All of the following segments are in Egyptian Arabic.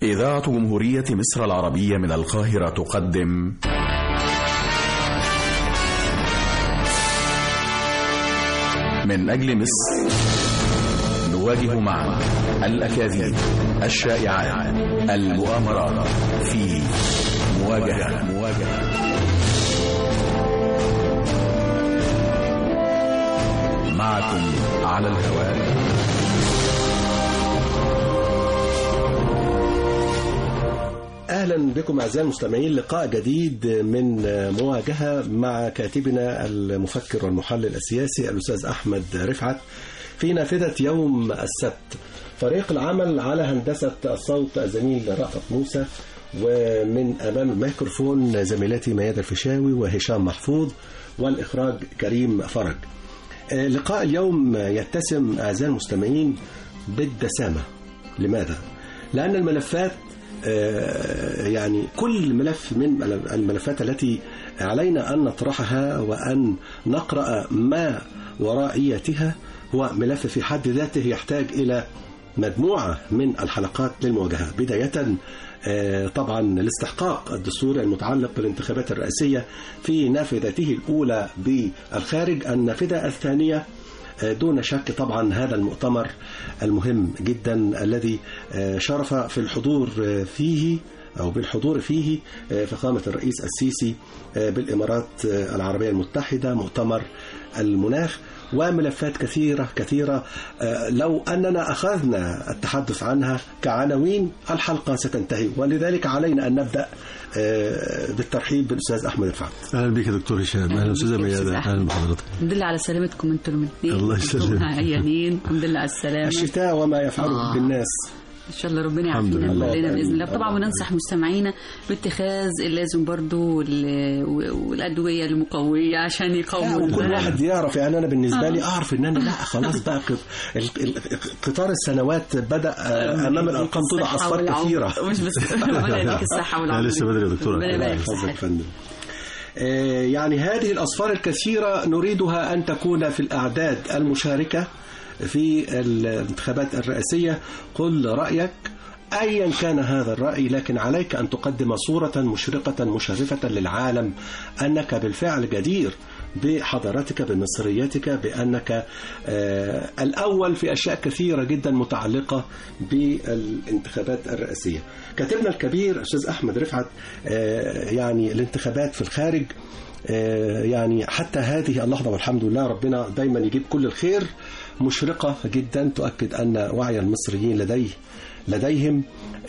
إذاعة جمهورية مصر العربية من القاهرة تقدم من أجل مصر نواجه معا الأكاذيب الشائعات المؤامرات في مواجهة مواجهة معكم على الهواء اهلا بكم اعزائي المستمعين لقاء جديد من مواجهه مع كاتبنا المفكر والمحلل السياسي الاستاذ احمد رفعت في نافذه يوم السبت فريق العمل على هندسه الصوت الزميل رأفت موسى ومن امام الميكروفون زميلتي ميادة الفيشاوي وهشام محفوظ والاخراج كريم فرج لقاء اليوم يتسم اعزائي المستمعين بالدسامه لماذا؟ لان الملفات يعني كل ملف من الملفات التي علينا أن نطرحها وأن نقرأ ما ورائيتها هو ملف في حد ذاته يحتاج إلى مجموعة من الحلقات للمواجهة بداية طبعا الاستحقاق الدستوري المتعلق بالانتخابات الرئاسية في نافذته الأولى بالخارج النافذة الثانية دون شك طبعا هذا المؤتمر المهم جدا الذي شرف في الحضور فيه أو بالحضور فيه فخامة الرئيس السيسي بالإمارات العربية المتحدة مؤتمر المناخ وملفات كثيرة كثيرة لو أننا أخذنا التحدث عنها كعناوين الحلقة ستنتهي ولذلك علينا أن نبدأ بالترحيب بالاستاذ احمد رفعت اهلا بك يا دكتور هشام اهلا استاذه ميادة اهلا بحضرتك الحمد لله على سلامتكم انتم الاثنين الله يسلمك عيانين الحمد لله على السلامه الشتاء وما يفعله آه. بالناس ان شاء الله ربنا يعافينا كلنا باذن الله طبعا وننصح مستمعينا باتخاذ اللازم برضو والادويه المقويه عشان يقاوموا وكل واحد يعرف يعني انا بالنسبه لي اعرف ان انا لا خلاص بقى قطار السنوات بدا امام الارقام توضع اصفار كثيره مش بس ربنا يديك الصحه والعافيه لسه بدري يا دكتور ربنا يبارك يحفظك فندم يعني هذه الأصفار الكثيرة نريدها أن تكون في الأعداد المشاركة في الانتخابات الرئاسية قل رأيك أيا كان هذا الرأي لكن عليك أن تقدم صورة مشرقة مشرفة للعالم أنك بالفعل جدير بحضارتك بمصريتك بأنك آه الأول في أشياء كثيرة جدا متعلقة بالانتخابات الرئاسية كاتبنا الكبير أستاذ أحمد رفعت آه يعني الانتخابات في الخارج آه يعني حتى هذه اللحظة والحمد لله ربنا دايما يجيب كل الخير مشرقة جدا تؤكد أن وعي المصريين لديه لديهم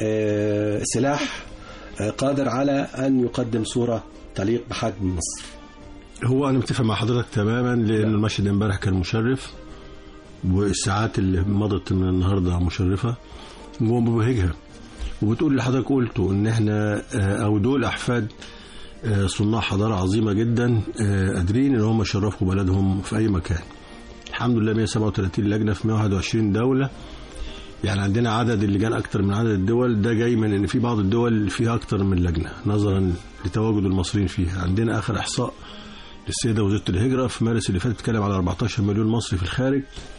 سلاح قادر على أن يقدم صورة تليق بحجم مصر هو انا متفق مع حضرتك تماما لان المشهد امبارح كان مشرف والساعات اللي مضت من النهارده مشرفه ومبهجها وبتقول اللي حضرتك قلته ان احنا او دول احفاد صناع حضاره عظيمه جدا قادرين ان هم يشرفوا بلدهم في اي مكان الحمد لله 137 لجنه في 121 دوله يعني عندنا عدد اللجان اكتر من عدد الدول ده جاي من ان في بعض الدول فيها اكتر من لجنه نظرا لتواجد المصريين فيها عندنا اخر احصاء للسيده وزيره الهجره في مارس اللي فات بتتكلم على 14 مليون مصري في الخارج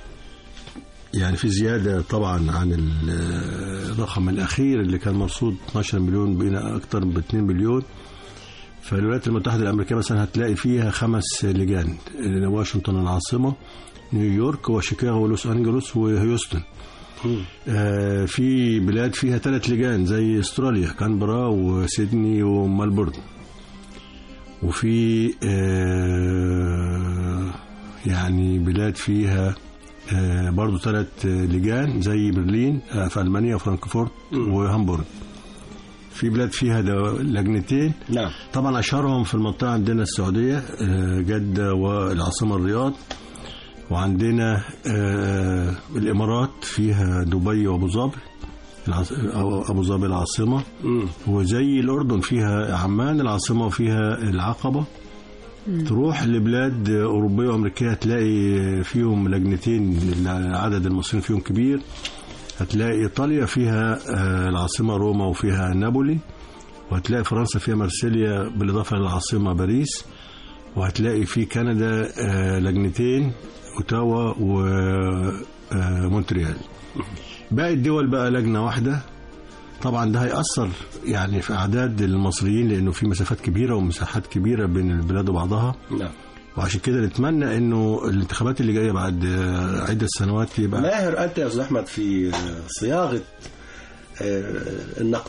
يعني في زياده طبعا عن الرقم الاخير اللي كان مرصود 12 مليون بقينا اكتر ب 2 مليون فالولايات المتحده الامريكيه مثلا هتلاقي فيها خمس لجان واشنطن العاصمه نيويورك وشيكاغو ولوس انجلوس وهيوستن آه في بلاد فيها ثلاث لجان زي استراليا كانبرا وسيدني وملبورن وفي آه يعني بلاد فيها آه برضو ثلاث لجان زي برلين في ألمانيا وفرانكفورت وهامبورغ في بلاد فيها لجنتين نعم طبعا أشهرهم في المنطقة عندنا السعودية جدة والعاصمة الرياض وعندنا آه الامارات فيها دبي وابو ظبي ابو ظبي العاصمه مم. وزي الاردن فيها عمان العاصمه وفيها العقبه تروح لبلاد اوروبيه وامريكيه هتلاقي فيهم لجنتين عدد المصريين فيهم كبير هتلاقي ايطاليا فيها آه العاصمه روما وفيها نابولي وهتلاقي فرنسا فيها مارسيليا بالاضافه للعاصمه باريس وهتلاقي في كندا آه لجنتين اوتاوا ومونتريال باقي الدول بقى لجنه واحده طبعا ده هيأثر يعني في أعداد المصريين لأنه في مسافات كبيرة ومساحات كبيرة بين البلاد وبعضها نعم وعشان كده نتمنى انه الانتخابات اللي جايه بعد آه، عده سنوات يبقى ماهر أنت يا أستاذ أحمد في صياغة آه، النقد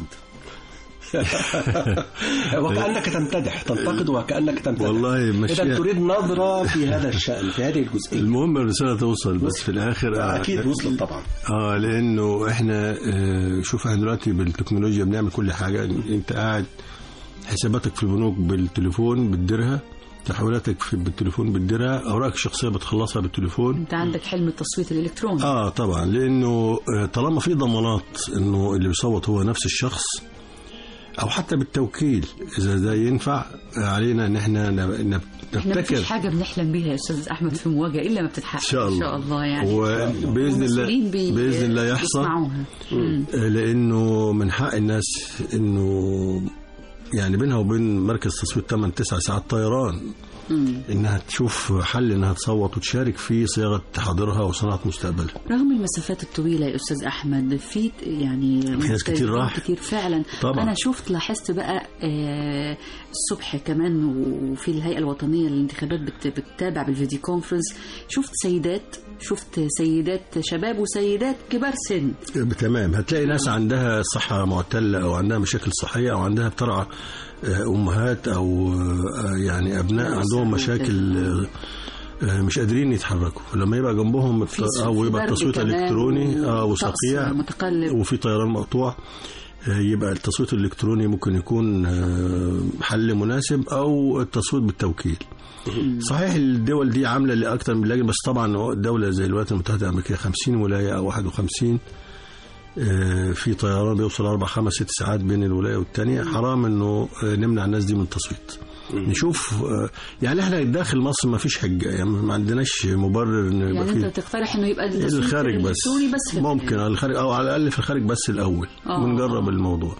وكأنك تمتدح تنتقد وكأنك تمتدح والله مش إذا تريد نظرة في هذا الشأن في هذه الجزئية المهم الرساله توصل بس في الاخر آه، أكيد وصلت طبعا اه لانه احنا آه، شوف احنا دلوقتي بالتكنولوجيا بنعمل كل حاجه انت قاعد حساباتك في البنوك بالتليفون بتديرها تحويلاتك في بالتليفون بتديرها اوراقك الشخصيه بتخلصها بالتليفون انت عندك حلم التصويت الالكتروني اه طبعا لانه آه، طالما في ضمانات انه اللي بيصوت هو نفس الشخص او حتى بالتوكيل اذا ده ينفع آه، علينا ان احنا نب- نب- احنا نبتكر مفيش حاجه بنحلم بيها يا استاذ احمد في مواجهه الا ما بتتحقق ان شاء الله ان شاء الله يعني وباذن والمسؤولين الله بي- باذن الله يحصل بيسمعوها مم. لانه من حق الناس انه يعني بينها وبين مركز تصويت 8 9 ساعات طيران مم. انها تشوف حل انها تصوت وتشارك في صياغه حاضرها وصناعه مستقبلها رغم المسافات الطويلة يا أستاذ أحمد في يعني في ناس كتير مجتهدين راح. كتير فعلا طبعا. أنا شفت لاحظت بقى آه، الصبح كمان وفي الهيئة الوطنية للانتخابات بت- بتتابع بالفيديو كونفرنس شفت سيدات شفت سيدات شباب وسيدات كبار سن تمام هتلاقي ناس عندها صحه معتله او عندها مشاكل صحيه او عندها بترعى آه، امهات او آه، يعني ابناء نعم، عندهم صحيح. مشاكل آه، آه، مش قادرين يتحركوا فلما يبقى جنبهم الت- في- او في يبقى برد التصويت كمان الالكتروني اه وطقس وصقيع متقلب وفي طيران مقطوع آه، يبقى التصويت الالكتروني ممكن يكون آه، حل مناسب او التصويت بالتوكيل صحيح الدول دي عامله لاكثر من لجنه بس طبعا دوله زي الولايات المتحده الامريكيه 50 ولايه او 51 آه، في طيران بيوصل اربع خمس ست ساعات بين الولايه والثانيه حرام انه آه، نمنع الناس دي من التصويت نشوف آه، يعني احنا داخل مصر ما فيش حجه يعني ما عندناش مبرر ان يبقى يعني في أنت تقترح إنه يبقى التصويت الخارج بس الإلكتروني بس في ممكن على الخارج او على الاقل في الخارج بس الاول آه. ونجرب الموضوع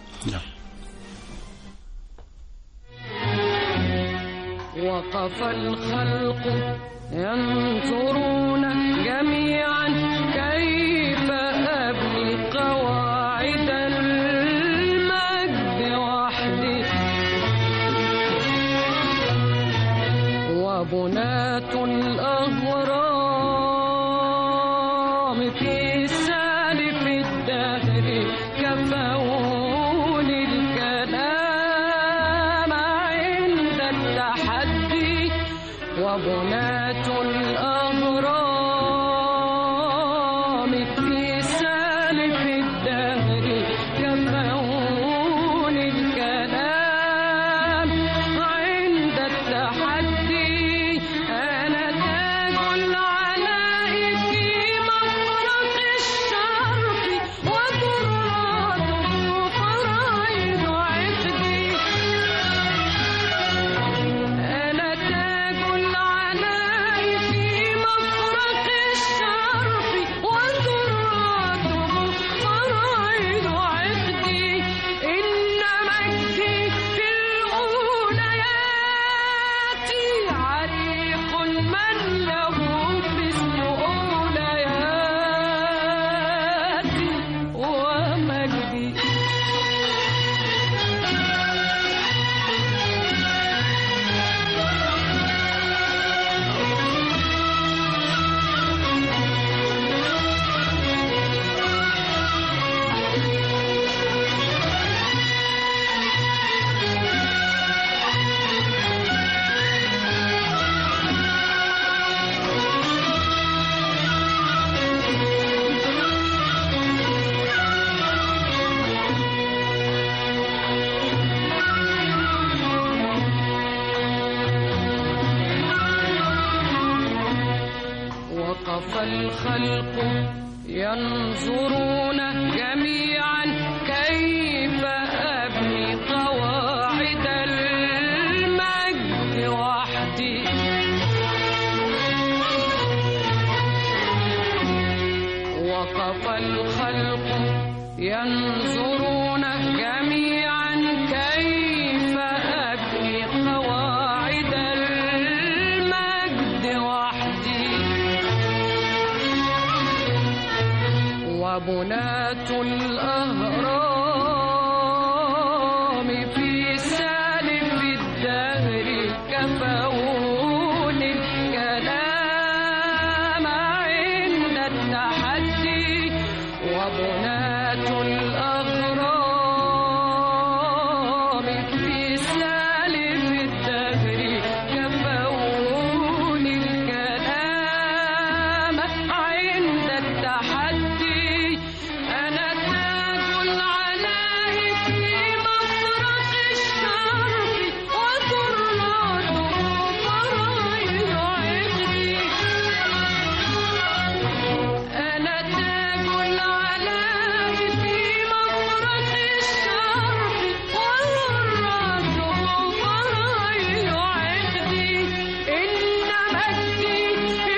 وقف الخلق ينظرون جميعا كيف أبني قواعد المجد وحدي وبناة الأهرام في سالف الدهر كفوني الكلام عند التحدي وبناة الأهرام في سالف الدهر كفوني الكلام عند التحدي أنا تاج العلاء في مفرق الشرق وتراته فرائض عقدي أنا تاج العلاء في مفرق الشرق وتراته فرائض عقدي إن مجدي في الأوليات عريق من له مثل أولياتي ومجدي وقف الخلق ينظرون جميعا كيف أبني قواعد المجد وحدي وقف الخلق ينظرون جميعا كيف أبني قواعد المجد وحدي وبناة الأهرام غرامي في سالف الدهر كفون الكلام عند التحدي وبنات الأغرام في سالف الدهر كفون الكلام عند التحدي أنا تاج العلاء في مفرق الشرق وكراته فرايد عقدي أنا تاج العلاء في مفرق الشرق وكراته فرايد عقدي إن مجدي في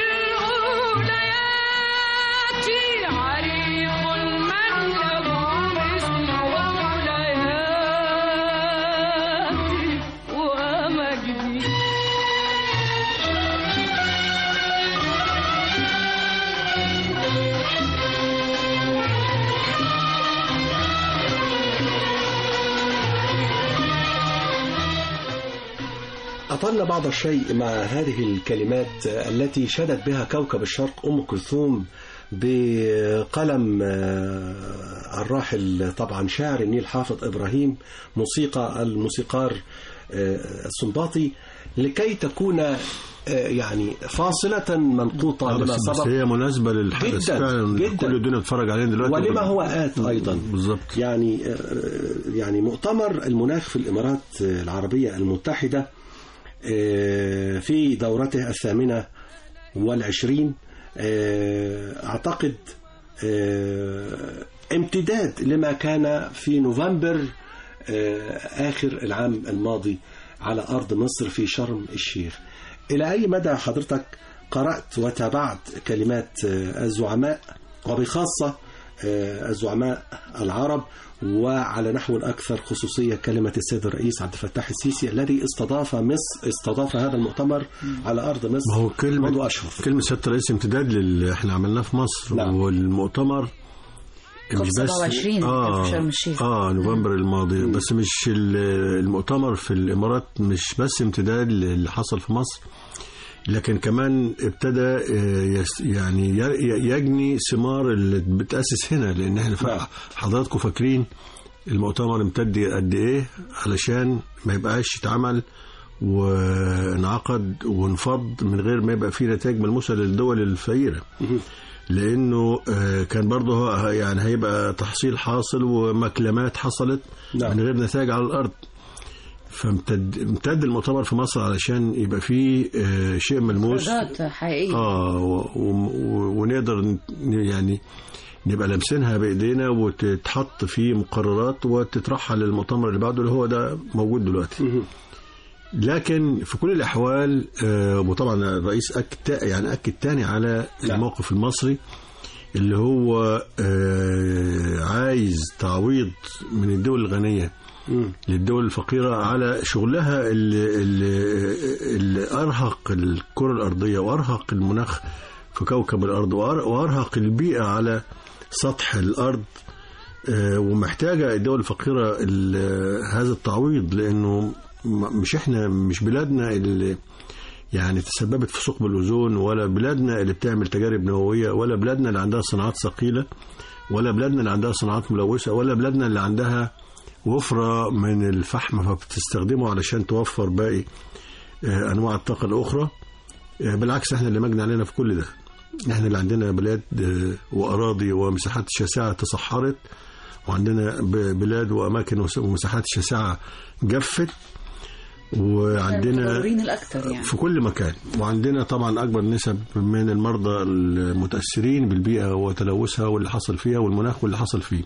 الأوليات عريق من له مثل أولياتي ومجدي أطلنا بعض الشيء مع هذه الكلمات التي شدت بها كوكب الشرق أم كلثوم بقلم آه، الراحل طبعا شاعر النيل حافظ إبراهيم موسيقى الموسيقار آه، السنباطي لكي تكون آه، يعني فاصلة منقوطة آه، بس, لما بس سبق هي مناسبة للحدث جداً، فعلا جداً. كل الدنيا بتتفرج علينا دلوقتي ولما هو آت أيضا بالظبط يعني يعني مؤتمر المناخ في الإمارات العربية المتحدة آه، في دورته الثامنة والعشرين آه، أعتقد آه، امتداد لما كان في نوفمبر آه، آخر العام الماضي على أرض مصر في شرم الشيخ إلى أي مدى حضرتك قرأت وتابعت كلمات آه، الزعماء وبخاصة آه، الزعماء العرب وعلى نحو الأكثر خصوصية كلمة السيد الرئيس عبد الفتاح السيسي الذي استضاف مصر استضاف هذا المؤتمر على أرض ما مصر هو كلمة منذ أشهر كلمة سيادة الرئيس امتداد للي احنا عملناه في مصر نعم. والمؤتمر كوب 27 اه في شرم الشيخ. اه نوفمبر الماضي بس مش ال- المؤتمر في الامارات مش بس امتداد للي حصل في مصر لكن كمان ابتدى آه، يس- يعني ي- يجني ثمار اللي بتاسس هنا لان احنا نعم. فا- حضراتكم فاكرين المؤتمر امتد قد ايه علشان ما يبقاش يتعمل وانعقد وانفض من غير ما يبقى فيه نتائج ملموسه للدول الفقيره لانه آه، كان برضه هو- يعني هيبقى تحصيل حاصل ومكلمات حصلت نعم. من غير نتائج على الارض فامتد امتد المؤتمر في مصر علشان يبقى فيه آه، شيء ملموس إرادات حقيقية اه و- و- ونقدر ن- يعني نبقى لامسينها بايدينا وتتحط في مقررات وتترحل للمؤتمر اللي بعده اللي هو ده موجود دلوقتي لكن في كل الاحوال آه، وطبعا الرئيس اكد يعني اكد تاني على نعم. الموقف المصري اللي هو آه، عايز تعويض من الدول الغنيه مم. للدول الفقيرة على شغلها اللي, اللي, اللي أرهق الكرة الأرضية وأرهق المناخ في كوكب الأرض وأر- وأرهق البيئة على سطح الأرض آه، ومحتاجة الدول الفقيرة ال- هذا التعويض لأنه م- مش إحنا مش بلادنا اللي يعني تسببت في ثقب الأوزون ولا بلادنا اللي بتعمل تجارب نووية ولا بلادنا اللي عندها صناعات ثقيلة ولا بلادنا اللي عندها صناعات ملوثة ولا بلادنا اللي عندها وفرة من الفحم فبتستخدمه علشان توفر باقي آه، أنواع الطاقة الأخرى آه، بالعكس احنا اللي مجني علينا في كل ده احنا اللي عندنا بلاد آه، وأراضي ومساحات شاسعة تصحرت وعندنا ب- بلاد وأماكن وس- ومساحات شاسعة جفت وعندنا المتضررين الأكثر يعني في كل مكان وعندنا طبعا اكبر نسب من المرضى المتاثرين بالبيئه وتلوثها واللي حصل فيها والمناخ واللي حصل فيه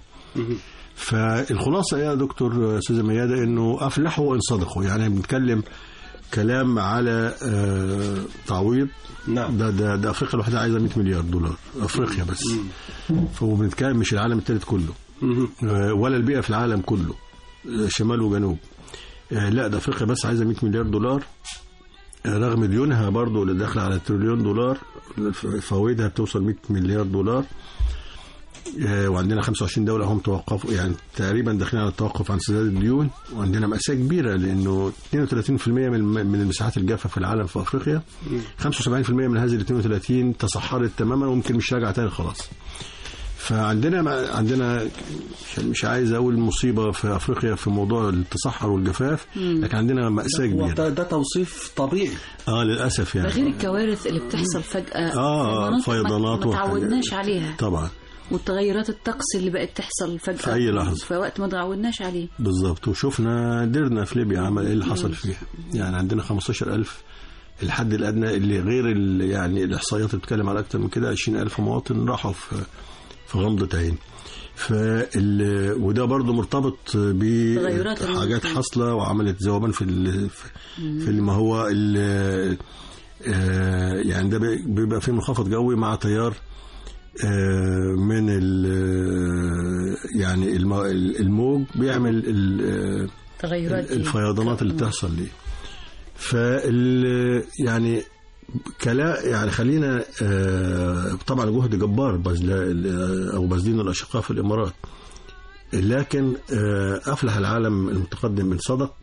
فالخلاصه يا دكتور استاذه مياده انه افلحوا وان صدقوا يعني بنتكلم كلام على آه، تعويض نعم. ده ده ده افريقيا لوحدها عايزه 100 مليار دولار افريقيا بس فهو بنتكلم مش العالم الثالث كله آه، ولا البيئه في العالم كله آه، شمال وجنوب آه، لا ده افريقيا بس عايزه 100 مليار دولار آه، رغم ديونها برضو اللي داخله على تريليون دولار فوائدها بتوصل 100 مليار دولار آه، وعندنا 25 دوله هم توقفوا يعني تقريبا داخلين على التوقف عن سداد الديون وعندنا مأساة كبيره لانه 32% من من المساحات الجافه في العالم في افريقيا 75% من هذه ال 32 تصحرت تماما وممكن مش راجعه تاني خلاص فعندنا عندنا مش عايز اقول مصيبه في افريقيا في موضوع التصحر والجفاف لكن عندنا مأساة هو كبيره ده, ده توصيف طبيعي اه للاسف ده يعني غير الكوارث اللي بتحصل فجأة آه، في مناطق فيضانات ما وحاجات. تعودناش عليها طبعا والتغيرات الطقس اللي بقت تحصل فجأة في أي لحظة. في وقت ما تعودناش عليه بالظبط وشفنا درنا في ليبيا عمل ايه اللي حصل فيها يعني عندنا 15000 الحد الادنى اللي غير ال- يعني الاحصائيات اللي بتتكلم على اكتر من كده 20000 مواطن راحوا في في غمضه عين فال وده برضه مرتبط تغيرات بحاجات المناخ. حاصله وعملت ذوبان في ال- في اللي ما هو ال- آه، يعني ده بي- بيبقى فيه منخفض جوي مع تيار آه، من ال- يعني الم- الموج بيعمل ال- تغيرات دي. الفيضانات اللي بتحصل دي فال يعني كلا يعني خلينا آه، طبعا جهد جبار بذل او باذلين الاشقاء في الامارات لكن آه، افلح العالم المتقدم من صدق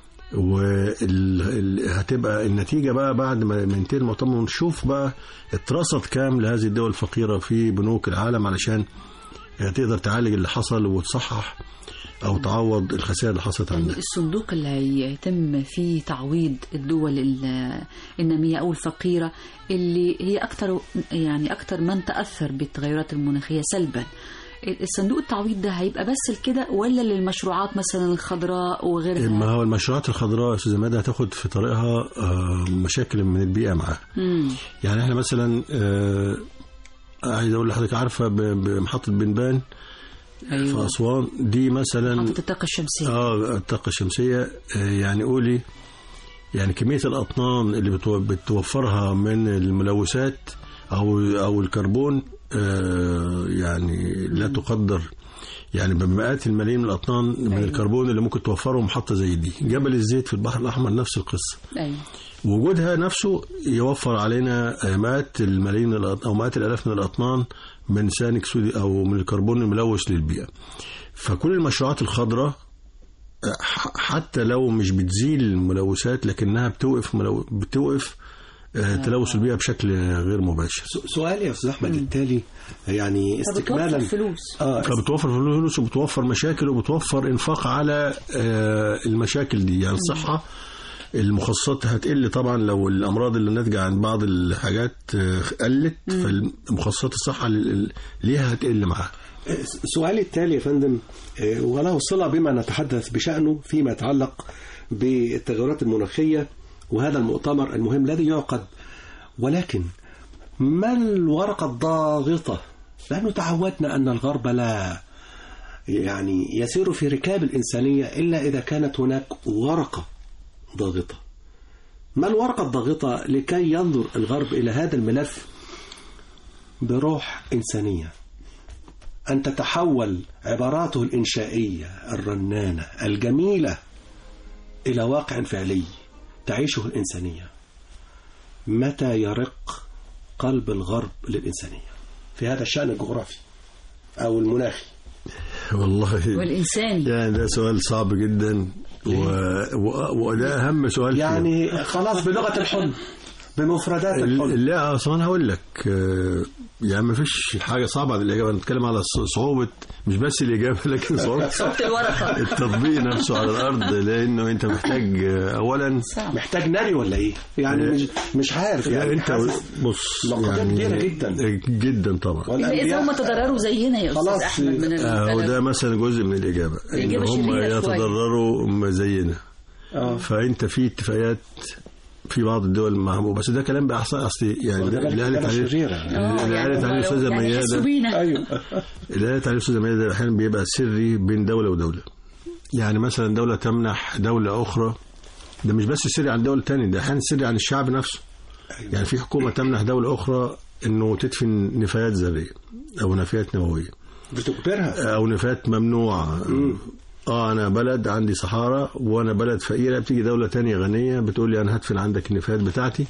وهتبقى النتيجة بقى بعد ما ما ينتهي المؤتمر نشوف بقى اترصد كام لهذه الدول الفقيرة في بنوك العالم علشان تقدر تعالج اللي حصل وتصحح أو تعوض الخسائر اللي حصلت يعني عندها الصندوق اللي هيتم فيه تعويض الدول ال- النامية أو الفقيرة اللي هي أكثر يعني أكثر من تأثر بالتغيرات المناخية سلبا الصندوق التعويض ده هيبقى بس لكده ولا للمشروعات مثلا الخضراء ما وغيرها؟ هو المشروعات الخضراء يا استاذ مادة هتاخد في طريقها آه، مشاكل من البيئة معاها مم. يعني احنا مثلا آه، عايز اقول لحضرتك عارفة ب- بمحطة بنبان في أيوة أسوان دي مثلا محطة الطاقة الشمسية اه الطاقة الشمسية آه، يعني قولي يعني كمية الأطنان اللي بتو- بتوفرها من الملوثات أو أو الكربون آه، يعني لا تقدر يعني بمئات الملايين من الأطنان من أيوة. الكربون اللي ممكن توفره محطة زي دي جبل الزيت في البحر الأحمر نفس القصة أيوة وجودها نفسه يوفر علينا مئات الملايين من الأط- او مئات الالاف من الاطنان من ثاني اكسيد او من الكربون الملوث للبيئه. فكل المشروعات الخضراء ح- حتى لو مش بتزيل الملوثات لكنها بتوقف ملو... بتوقف آه، تلوث البيئه بشكل غير مباشر. س- سؤالي يا استاذ احمد التالي يعني فبتوفر استكمالا فلوس اه فبتوفر فلوس وبتوفر مشاكل وبتوفر انفاق على آه، المشاكل دي يعني الصحه المخصصات هتقل طبعا لو الامراض اللي ناتجه عن بعض الحاجات آه، قلت فالمخصصات الصحه لل- ليها هتقل معاها سؤالي التالي يا فندم آه، وله صلة بما نتحدث بشأنه فيما يتعلق بالتغيرات المناخية وهذا المؤتمر المهم الذي يعقد ولكن ما الورقة الضاغطة نحن تعودنا أن الغرب لا يعني يسير في ركاب الإنسانية إلا إذا كانت هناك ورقة ضاغطة ما الورقة الضاغطة لكي ينظر الغرب إلى هذا الملف بروح إنسانية أن تتحول عباراته الإنشائية الرنانة الجميلة إلى واقع فعلي تعيشه الإنسانية متى يرق قلب الغرب للإنسانية في هذا الشأن الجغرافي أو المناخي والله والإنساني يعني ده سؤال صعب جدا و... و... وده اهم سؤال فيه. يعني خلاص بلغة الحلم بمفردات الحلم لا اصلا انا هقول لك آه، يعني ما فيش حاجه صعبه على الاجابه نتكلم على ص- صعوبه مش بس الاجابه لكن صعوبه صوت الورقة التطبيق نفسه على الارض لانه انت محتاج آه، اولا صعب محتاج ناري ولا إيه يعني مش, مش عارف يعني يعني انت حاسس بص لقطات يعني كبيرة جدا. جدا طبعا إلا إذا هم تضرروا زينا يا أستاذ خلاص. أحمد من آه، الكلام. وده مثلا جزء من الاجابه ان الإجابة هم شريرة شوية. يتضرروا م- زينا آه. فانت في اتفاقيات في بعض الدول معهم بس ده كلام باحصاء اصلي يعني واخد ده بالك اللي قالت كلام عليه شريرة. آه، اللي يعني قالت عليه هم الاستاذه لو- يعني يحسوا مياده بينا أيوه اللي قالت عليه الاستاذه ميادة ده احيانا بيبقى سري بين دوله ودوله يعني مثلا دوله تمنح دوله اخرى ده مش بس سري عن دوله تانية ده احيانا سري عن الشعب نفسه يعني في حكومه تمنح دوله اخرى انه تدفن نفايات ذريه او نفايات نوويه بتجبرها او نفايات ممنوعه اه انا بلد عندي صحارى وانا بلد فقيره بتيجي دوله تانية غنيه بتقول لي انا هدفن عندك النفايات بتاعتي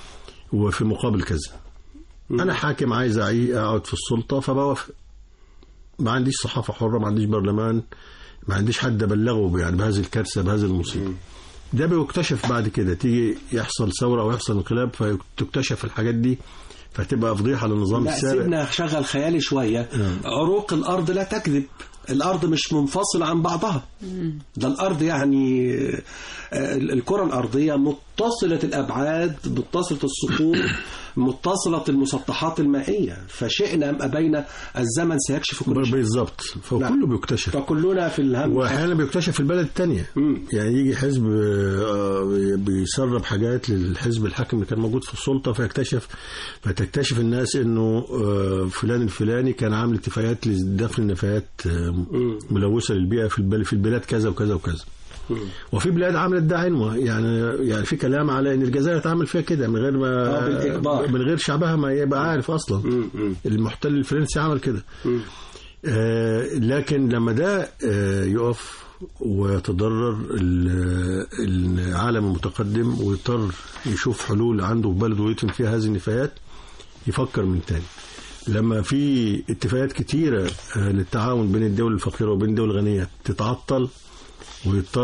وفي مقابل كذا انا حاكم عايز أعي- اقعد في السلطه فبوافق ما عنديش صحافه حره ما عنديش برلمان ما عنديش حد ابلغه يعني بهذه الكارثه بهذه المصيبه ده بيكتشف بعد كده تيجي يحصل ثوره او يحصل انقلاب فتكتشف الحاجات دي فتبقى فضيحه للنظام لا السابق سيبنا شغل خيالي شوية عروق الأرض لا تكذب الأرض مش منفصلة عن بعضها ده الأرض يعني آه، الكرة الأرضية متصلة الأبعاد متصلة السطوح متصلة المسطحات المائية فشئنا أم أبينا الزمن سيكشف كل شيء بالظبط فكله بيكتشف فكلنا في الهم واحيانا بيكتشف في البلد الثانيه مم. يعني يجي حزب آه، بيسرب حاجات للحزب الحاكم اللي كان موجود في السلطه فيكتشف فتكتشف الناس انه آه، فلان الفلاني كان عامل اتفاقيات لدفن نفايات آه، ملوثه للبيئه في البلد في البلاد كذا وكذا وكذا وفي بلاد عملت ده عنوة يعني يعني في كلام على ان الجزائر تعمل فيها كده من غير ما آه، بالإجبار. من غير شعبها ما يبقى عارف اصلا مم. مم. المحتل الفرنسي عمل كده مم. آه، لكن لما ده آه، يقف ويتضرر ال- العالم المتقدم ويضطر يشوف حلول عنده في بلده ويتم فيها هذه النفايات يفكر من تاني لما في اتفاقات كتيرة آه، للتعاون بين الدول الفقيرة وبين الدول الغنية تتعطل ويضطر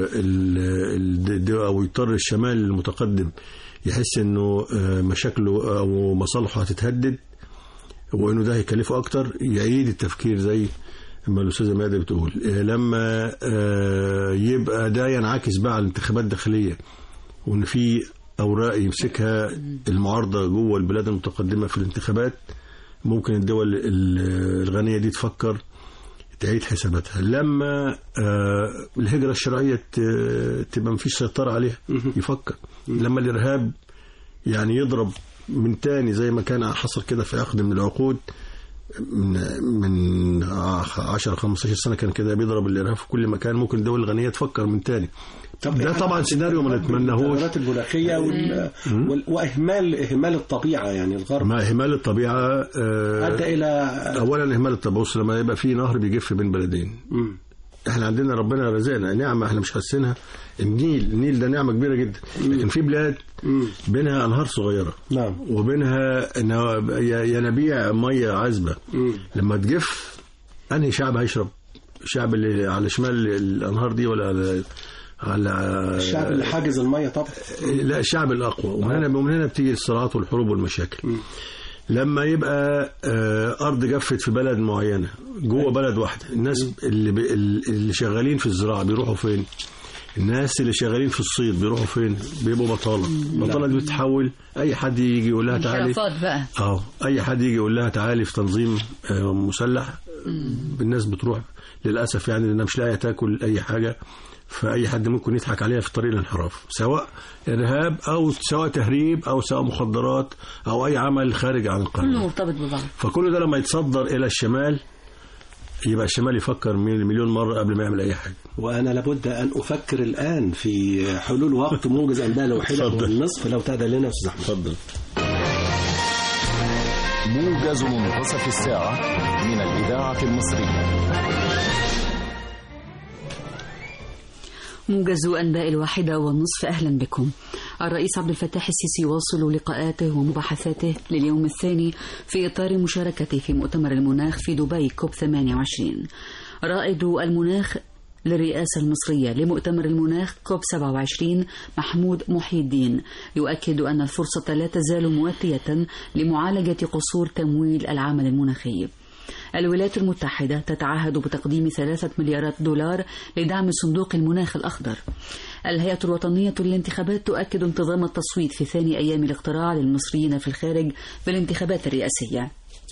ال- ال- او يضطر الشمال المتقدم يحس انه آه، مشاكله او مصالحه هتتهدد وانه ده هيكلفه اكتر يعيد التفكير زي ما الاستاذه ماده بتقول آه، لما آه، يبقى ده ينعكس بقى على الانتخابات الداخليه وان في اوراق يمسكها المعارضه جوه البلاد المتقدمه في الانتخابات ممكن الدول ال- الغنيه دي تفكر تعيد حساباتها لما آه، الهجره الشرعيه ت- تبقى مفيش سيطره عليها يفكر لما الارهاب يعني يضرب من تاني زي ما كان حصل كده في عقد من العقود من من 10 15 سنه كان كده بيضرب الارهاب في كل مكان ممكن الدول الغنيه تفكر من تاني ده طبعا سيناريو ما نتمناهوش التغيرات المناخية وال... وال... وإهمال إهمال الطبيعة يعني الغرب مع اهمال الطبيعه آه، أدى إلى اولا اهمال الطبيعه بص لما يبقى في نهر بيجف بين بلدين مم. احنا عندنا ربنا رزقنا نعمه احنا مش حاسينها النيل النيل ده نعمه كبيره جدا لكن في بلاد مم. بينها انهار صغيره نعم وبينها نوا- ي- ينابيع ميه عذبه مم. لما تجف انهي شعب هيشرب الشعب اللي على شمال الانهار دي ولا على على الشعب اللي حاجز المية طبعا لا الشعب الاقوى ومن هنا ومن هنا بتيجي الصراعات والحروب والمشاكل لما يبقى آه، ارض جفت في بلد معينه جوه بلد واحده الناس اللي بي- اللي شغالين في الزراعه بيروحوا فين الناس اللي شغالين في الصيد بيروحوا فين بيبقوا بطاله البطاله دي بتتحول اي حد يجي يقول لها تعالي انحرافات بقى اه اي حد يجي يقول لها تعالي في تنظيم آه، مسلح الناس بتروح للاسف يعني لانها مش لاقيه تاكل اي حاجه فاي حد ممكن يضحك عليها في طريق الانحراف سواء ارهاب او سواء تهريب او سواء مخدرات او اي عمل خارج عن كله القانون مرتبط ببعض فكل ده لما يتصدر الى الشمال يبقى الشمال يفكر مليون مليون مره قبل ما يعمل اي حاجه وأنا لابد أن أفكر الآن في حلول وقت موجز أنباء الوحيدة اتفضل. والنصف لو تأذن لنا أستاذ أحمد اتفضل موجز منتصف الساعة من الإذاعة المصرية موجز أنباء الواحدة والنصف أهلا بكم الرئيس عبد الفتاح السيسي يواصل لقاءاته ومباحثاته لليوم الثاني في إطار مشاركته في مؤتمر المناخ في دبي كوب 28 رائد المناخ للرئاسة المصرية لمؤتمر المناخ كوب 27 محمود محي الدين يؤكد أن الفرصة لا تزال مواتية لمعالجة قصور تمويل العمل المناخي الولايات المتحدة تتعهد بتقديم ثلاثة مليارات دولار لدعم صندوق المناخ الأخضر الهيئة الوطنية للانتخابات تؤكد انتظام التصويت في ثاني أيام الاقتراع للمصريين في الخارج في الانتخابات الرئاسية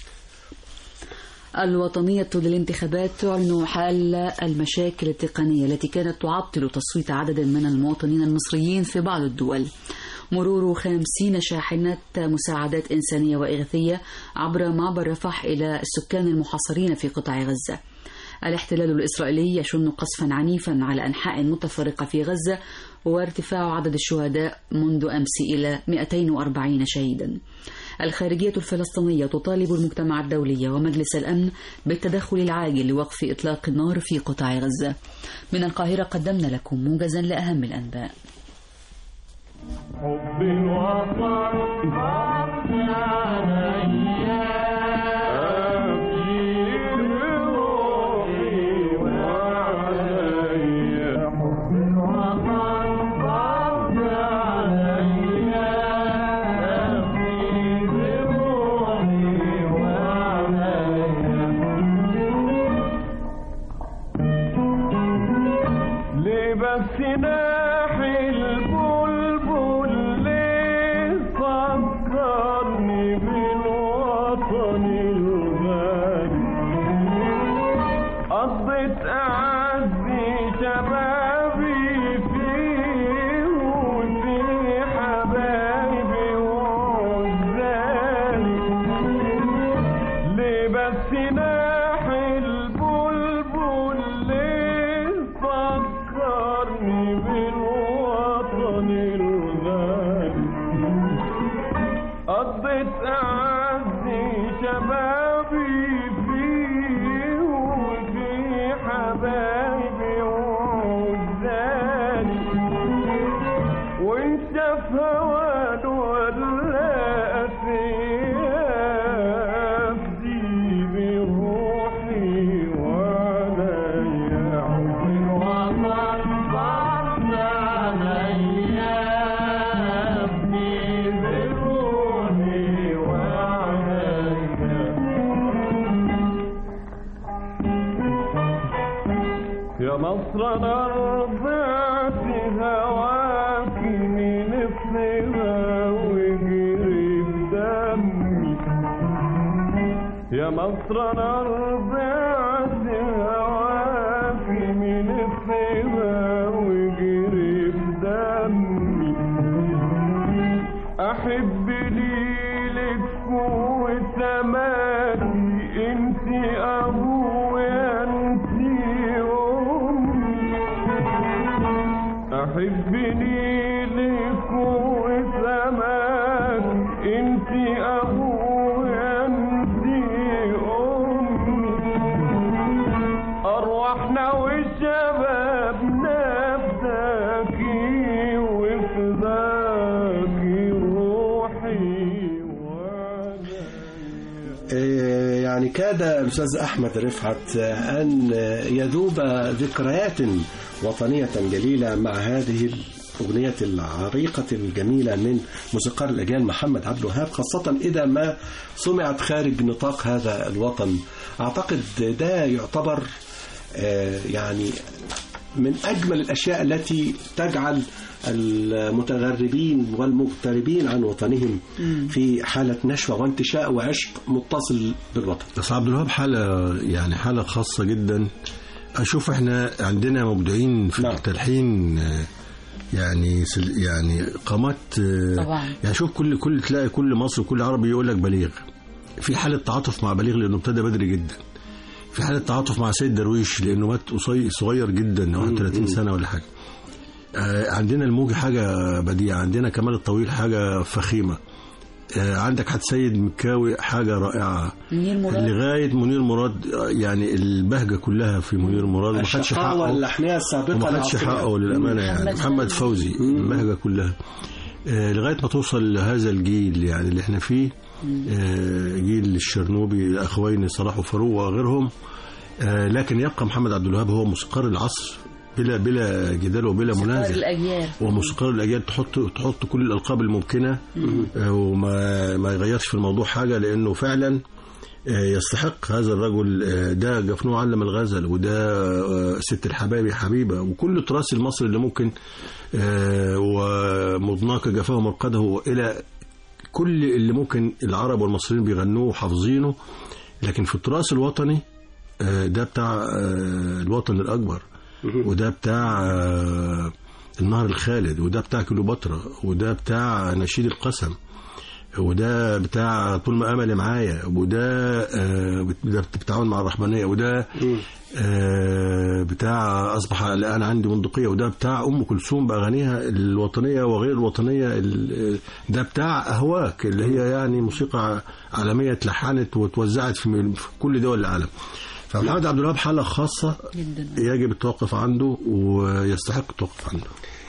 الوطنية للانتخابات تعلن حال المشاكل التقنية التي كانت تعطل تصويت عدد من المواطنين المصريين في بعض الدول مرور خمسين شاحنة مساعدات إنسانية وإغاثية عبر معبر رفح إلى السكان المحاصرين في قطاع غزة الاحتلال الإسرائيلي يشن قصفا عنيفا على أنحاء متفرقة في غزة وارتفاع عدد الشهداء منذ أمس إلى 240 شهيدا الخارجية الفلسطينية تطالب المجتمع الدولي ومجلس الأمن بالتدخل العاجل لوقف إطلاق النار في قطاع غزة من القاهرة قدمنا لكم موجزا لأهم الأنباء حب الوطن عليا أبير بس ناحي البلبل ليه فكرني بالوطن الغالي قضيت أعزي شبابي فيه وفي حبايبي وعزالي ليه بس ناحي البلبل ليه فكرني بالوطن الغالي قضيت أعزي شبابي فيه وفي حبايبي وعزالي وانت في هوان ولا أفدي بروحي وعليا حب الوطن فرض عليا أفدي بروحي وعليا يا مصر انا رضعت هواك من الصغا وجري بدمي يا مصر انا رضعت هواك من الصغا وجري بدمي احب ليلك وسماتي انت ابويا انت امي احب ليلك وسماتي انت ابويا انت امي أرواحنا وشبابنا فداكي وفداكي روحي وعليا إيه، يعني كاد الأستاذ أحمد رفعت أن يذوب ذكريات وطنية جليلة مع هذه الأغنية العريقة الجميلة من موسيقار الأجيال محمد عبد الوهاب خاصة إذا ما سمعت خارج نطاق هذا الوطن أعتقد ده يعتبر آه، يعني من أجمل الأشياء التي تجعل المتغربين والمغتربين عن وطنهم في حالة نشوة وانتشاء وعشق متصل بالوطن بس عبد الوهاب حالة يعني حالة خاصة جدا أشوف إحنا عندنا مبدعين في نعم. التلحين آه، يعني سل- يعني قامات آه، طبعاً. يعني شوف كل كل تلاقي كل مصر وكل عربي يقول لك بليغ في حالة تعاطف مع بليغ لأنه ابتدى بدري جدا في حالة تعاطف مع سيد درويش لأنه مات قصي- صغير جدا 31 سنة ولا حاجة آه، عندنا الموجي حاجة بديعة عندنا كمال الطويل حاجة فخيمة آه، عندك حد سيد مكاوي حاجة رائعة منير مراد لغاية منير مراد آه، يعني البهجة كلها في منير مراد ما خدش الشقاوة حقه اللحنية السابقة وما خدش العصرية. حقه للأمانة يعني محمد محمد فوزي. فوزي البهجة كلها آه، لغاية ما توصل لهذا الجيل يعني اللي احنا فيه آه، جيل الشرنوبي الأخوين صلاح وفاروق وغيرهم آه، لكن يبقى محمد عبد الوهاب هو موسيقار العصر بلا بلا جدال وبلا موسيقار منازع الأجيال وموسيقار الاجيال تحط تحط كل الالقاب الممكنه آه، وما ما يغيرش في الموضوع حاجه لانه فعلا آه، يستحق هذا الرجل آه، ده جفنوه علم الغزل وده آه، ست الحبايب حبيبه وكل التراث المصري اللي ممكن آه، ومضناك جفاه مرقده الى كل اللي ممكن العرب والمصريين بيغنوه وحافظينه لكن في التراث الوطني آه، ده بتاع آه، الوطن الأكبر وده بتاع آه، النهر الخالد وده بتاع كليوباترا وده بتاع نشيد القسم وده بتاع طول ما املي معايا وده آه، بت- ده بالتعاون مع الرحمنيه وده آه، بتاع اصبح الان عندي بندقيه وده بتاع ام كلثوم باغانيها الوطنيه وغير الوطنيه ال- ده بتاع اهواك اللي هي يعني موسيقى عالميه اتلحنت وتوزعت في في كل دول العالم فمحمد عبد الوهاب حاله خاصه جدا يجب التوقف عنده ويستحق التوقف عنده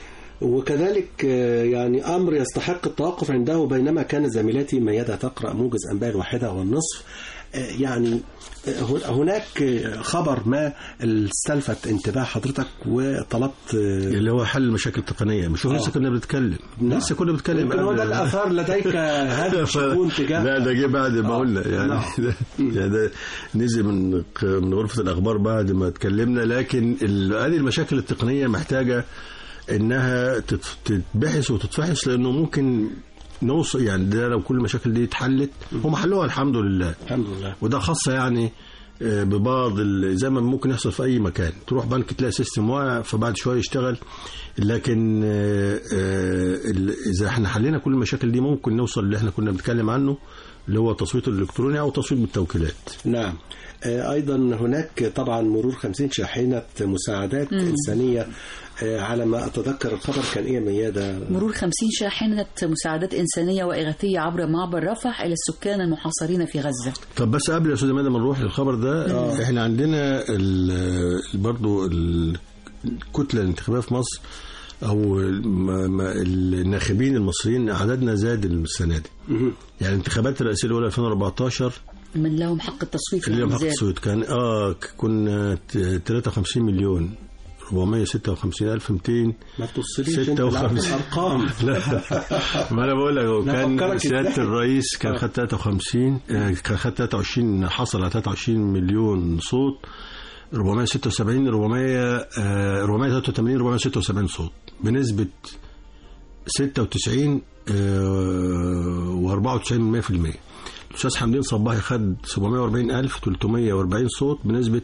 وكذلك آه، يعني أمر يستحق التوقف عنده بينما كانت زميلتي ميادة تقرأ موجز أنباء الواحدة والنصف يعني آه، هناك آه، خبر ما استلفت انتباه حضرتك وطلبت آه، اللي هو حل مشاكل تقنيه مش هو لسه كنا بنتكلم نعم. لسه كنا بنتكلم يمكن هو ده قبل- الاثار لديك هذا الشكون تجاه لا ده جه بعد ما آه. قلنا يعني نعم. ده, يعني ده نزل من ق- من غرفه الاخبار بعد ما اتكلمنا لكن ال- هذه المشاكل التقنيه محتاجه انها تت- تتبحث وتتفحص لانه ممكن نوصل يعني ده لو كل المشاكل دي اتحلت هم حلوها الحمد لله الحمد لله وده خاصة يعني آه، ببعض ال- زي ما ممكن يحصل في أي مكان تروح بنك تلاقي سيستم واقع فبعد شوية يشتغل لكن آه، آه، ال- إذا احنا حلينا كل المشاكل دي ممكن نوصل اللي احنا كنا بنتكلم عنه اللي هو التصويت الإلكتروني أو التصويت بالتوكيلات نعم آه، أيضا هناك طبعا مرور 50 شاحنة مساعدات إنسانية آه، على ما أتذكر الخبر كان إيه ميادة مرور 50 شاحنة مساعدات إنسانية وإغاثية عبر معبر رفح إلى السكان المحاصرين في غزة طب بس قبل يا استاذ مادة ما نروح للخبر ده احنا عندنا ال- برضو ال- الكتله الانتخابيه في مصر او ما- ما- الناخبين المصريين عددنا زاد السنه دي يعني الانتخابات الرئاسيه الاولى 2014 من لهم حق التصويت اللي في يوم حق الزاد. الصوت كان اه ك- كنا ت- 53 مليون 456 الف 200 ما توصليش أنت لعب 56 الأرقام لا ما انا بقول لك هو كان نفكرك سياده إزاي؟ الرئيس كان خد 53 آه، كان خد 23 حصل على 23 مليون صوت 476 400 آه، 483 476 صوت بنسبه 96 و94% الاستاذ حمدين صباحي خد 740340 صوت بنسبه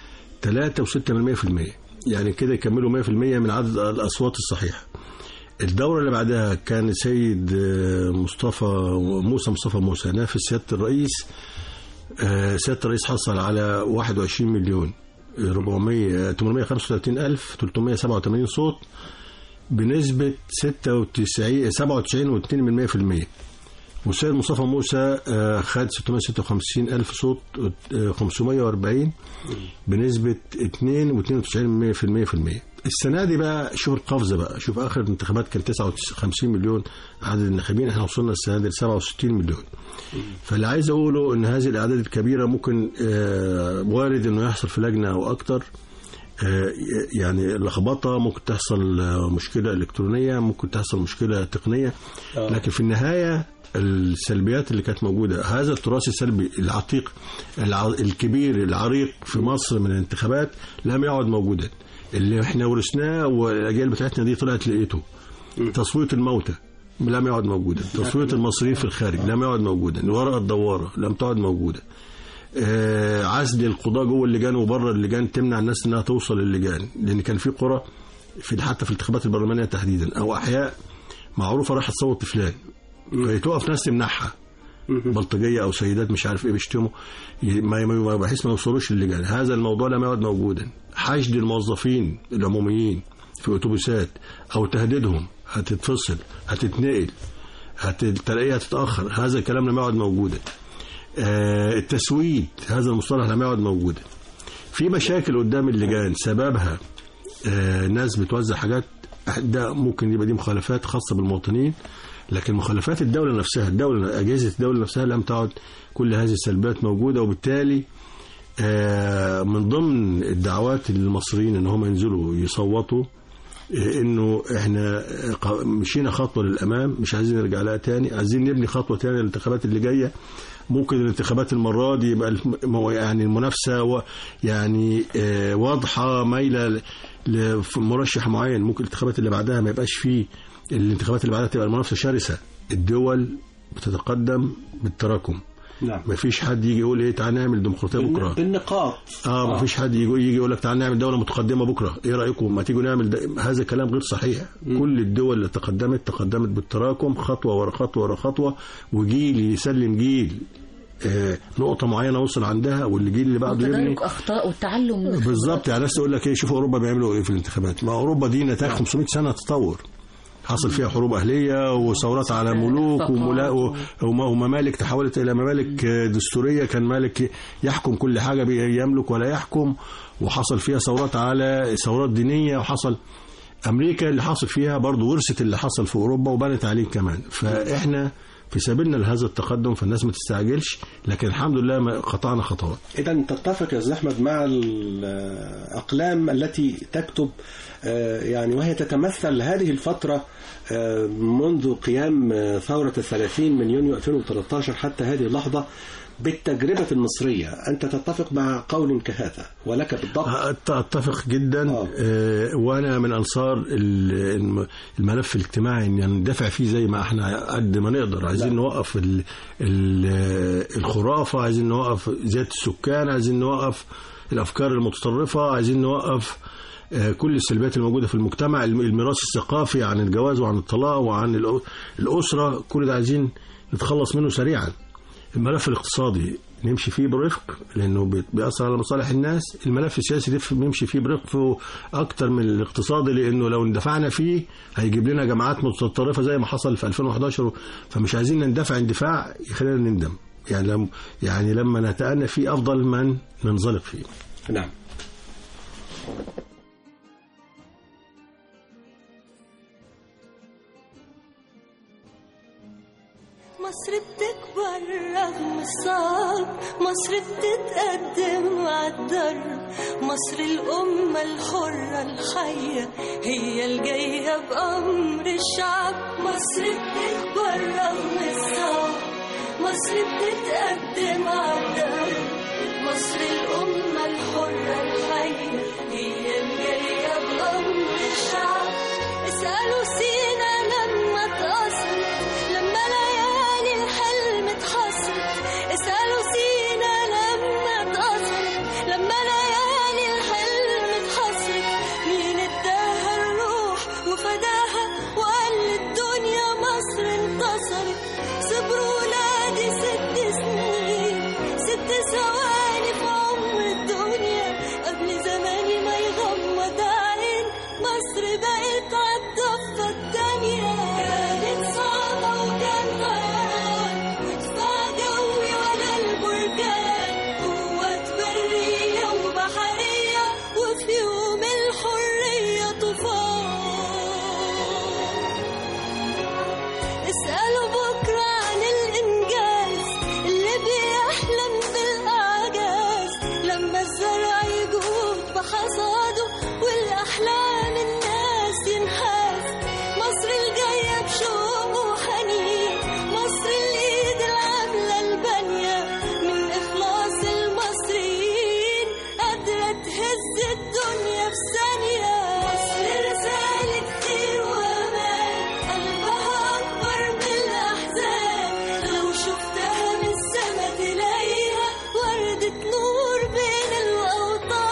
3.6% يعني كده يكملوا 100% من عدد الأصوات الصحيحة الدورة اللي بعدها كان سيد آه، مصطفى موسى مصطفى موسى نافس سيادة الرئيس آه، سيادة الرئيس حصل على 21 مليون 400 835 ألف 387 صوت بنسبة 96 97.2% والسيد مصطفى موسى آه، خد 656 ألف صوت آه، 540 بنسبة 2 و92% في المية السنة دي بقى شوف القفزة بقى شوف آخر الانتخابات كان 59 مليون عدد الناخبين احنا وصلنا السنة دي ل 67 مليون فاللي عايز أقوله إن هذه الأعداد الكبيرة ممكن آه، وارد إنه يحصل في لجنة أو أكتر آه، يعني لخبطة ممكن تحصل آه، مشكلة إلكترونية ممكن تحصل مشكلة تقنية آه. لكن في النهاية السلبيات اللي كانت موجودة هذا التراث السلبي العتيق الع- الكبير العريق في مصر من الانتخابات لم يعد موجودا اللي احنا ورثناه والاجيال بتاعتنا دي طلعت لقيته تصويت الموتى لم يعد موجودا تصويت المصريين في الخارج لم يعد موجودا الورقه الدواره لم تعد موجوده آه، عزل القضاء جوه اللجان وبره اللجان تمنع الناس انها توصل للجان لان كان في قرى في حتى في الانتخابات البرلمانيه تحديدا او احياء معروفه راح تصوت فلان توقف ناس تمنعها بلطجيه او سيدات مش عارف ايه بيشتموا ي- ما ما- بحيث ما يوصلوش للجان هذا الموضوع لم يعد موجودا حشد الموظفين العموميين في اتوبيسات او تهديدهم هتتفصل هتتنقل هت- تلاقيها هتتاخر هذا الكلام لم يعد موجودا آه، التسويد هذا المصطلح لم يعد موجودا في مشاكل قدام اللجان سببها آه، ناس بتوزع حاجات ده ممكن يبقى دي مخالفات خاصة بالمواطنين لكن مخالفات الدولة نفسها الدولة أجهزة الدولة نفسها لم تعد كل هذه السلبيات موجودة وبالتالي آه، من ضمن الدعوات للمصريين ان هم ينزلوا يصوتوا آه، انه احنا آه، ق- مشينا خطوه للامام مش عايزين نرجع لها تاني عايزين نبني خطوه تانية للانتخابات اللي جايه ممكن الانتخابات المره دي يبقى الم- مو- يعني المنافسه و- يعني آه، واضحه مايله ل- لمرشح معين ممكن الانتخابات اللي بعدها ما يبقاش فيه الانتخابات اللي بعدها تبقى المنافسه شرسه الدول بتتقدم بالتراكم نعم ما فيش حد يجي يقول ايه تعال نعمل ديمقراطيه بكره بالنقاط اه ما فيش حد يجي يجي يقول لك تعال نعمل دوله متقدمه بكره ايه رايكم ما تيجوا نعمل ده؟ هذا كلام غير صحيح كل الدول اللي تقدمت تقدمت بالتراكم خطوه ورا خطوه ورا خطوه وجيل يسلم جيل آه نقطه معينه وصل عندها والجيل اللي بعده يبني وتدارك أخطاء والتعلم من بالظبط يعني ناس تقول لك ايه شوف اوروبا بيعملوا ايه في الانتخابات ما اوروبا دي نتاج 500 سنه تطور حصل فيها حروب اهليه وثورات على ملوك وملا و- وم- وممالك تحولت الى ممالك دستوريه كان مالك يحكم كل حاجه بي- يملك ولا يحكم وحصل فيها ثورات على ثورات دينيه وحصل امريكا اللي حصل فيها برضه ورثت اللي حصل في اوروبا وبنت عليه كمان فاحنا في سبيلنا لهذا التقدم فالناس ما تستعجلش لكن الحمد لله ما قطعنا خطوات إذا تتفق يا أستاذ أحمد مع الأقلام التي تكتب آه، يعني وهي تتمثل هذه الفترة آه، منذ قيام آه، ثورة الثلاثين من يونيو 2013 حتى هذه اللحظة بالتجربة المصرية أنت تتفق مع قول كهذا ولك بالضبط أت- اتفق جدا آه. آه، وانا من انصار ال- الم- الملف الاجتماعي ان ندافع فيه زي ما احنا قد ما نقدر عايزين لا. نوقف ال ال الخرافه عايزين نوقف زياده السكان عايزين نوقف الافكار المتطرفه عايزين نوقف آه، كل السلبيات الموجوده في المجتمع الم- الميراث الثقافي عن الجواز وعن الطلاق وعن الأ- الاسره كل ده عايزين نتخلص منه سريعا الملف الاقتصادي نمشي فيه برفق لانه بي- بيأثر على مصالح الناس الملف السياسي ده نمشي فيه برفق اكتر من الاقتصادي لانه لو اندفعنا فيه هيجيب لنا جماعات متطرفه زي ما حصل في 2011 فمش عايزين نندفع اندفاع يخلينا نندم يعني لم يعني لما نتأنى فيه افضل من ننزلق فيه نعم مصر بتكبر رغم الصعب مصر بتتقدم عالدرب مصر الأمة الحرة الحية هي الجاية بأمر الشعب مصر بتكبر رغم الصعب مصر بتتقدم عالدرب مصر الأمة الحرة الحية هي الجاية بأمر الشعب اسألوا سينا لما اتأثرت لما ليالي الحلم اتحصرت اسألوا سينا لما اتأثرت لما ليالي الحلم اتحصرت مين اداها الروح وفداها وقال للدنيا مصر انتصرت صبروا ولادي ست سنين ست ثواني في عمر الدنيا قبل زماني ما يغمض عين مصر بقت عالضفة التانية كانت صعبة وكان طيران ودفاع جوي ولا البركان قوات برية وبحرية وفي يوم الحرية طوفان اسألوا بكرة عن الإنجاز اللي بيحلم بالأعجاز لما الزرع يجود بحصاده والأحلام الناس ينحاز مصر الجاية بشوق وحنين مصر الإيد العاملة البانية من إخلاص المصريين قادرة تهز الدنيا في ثانية مصر رسالة خير وأمان قلبها أكبر من الأحزان لو شفتها من السما تلاقيها وردة نور بين الأوطان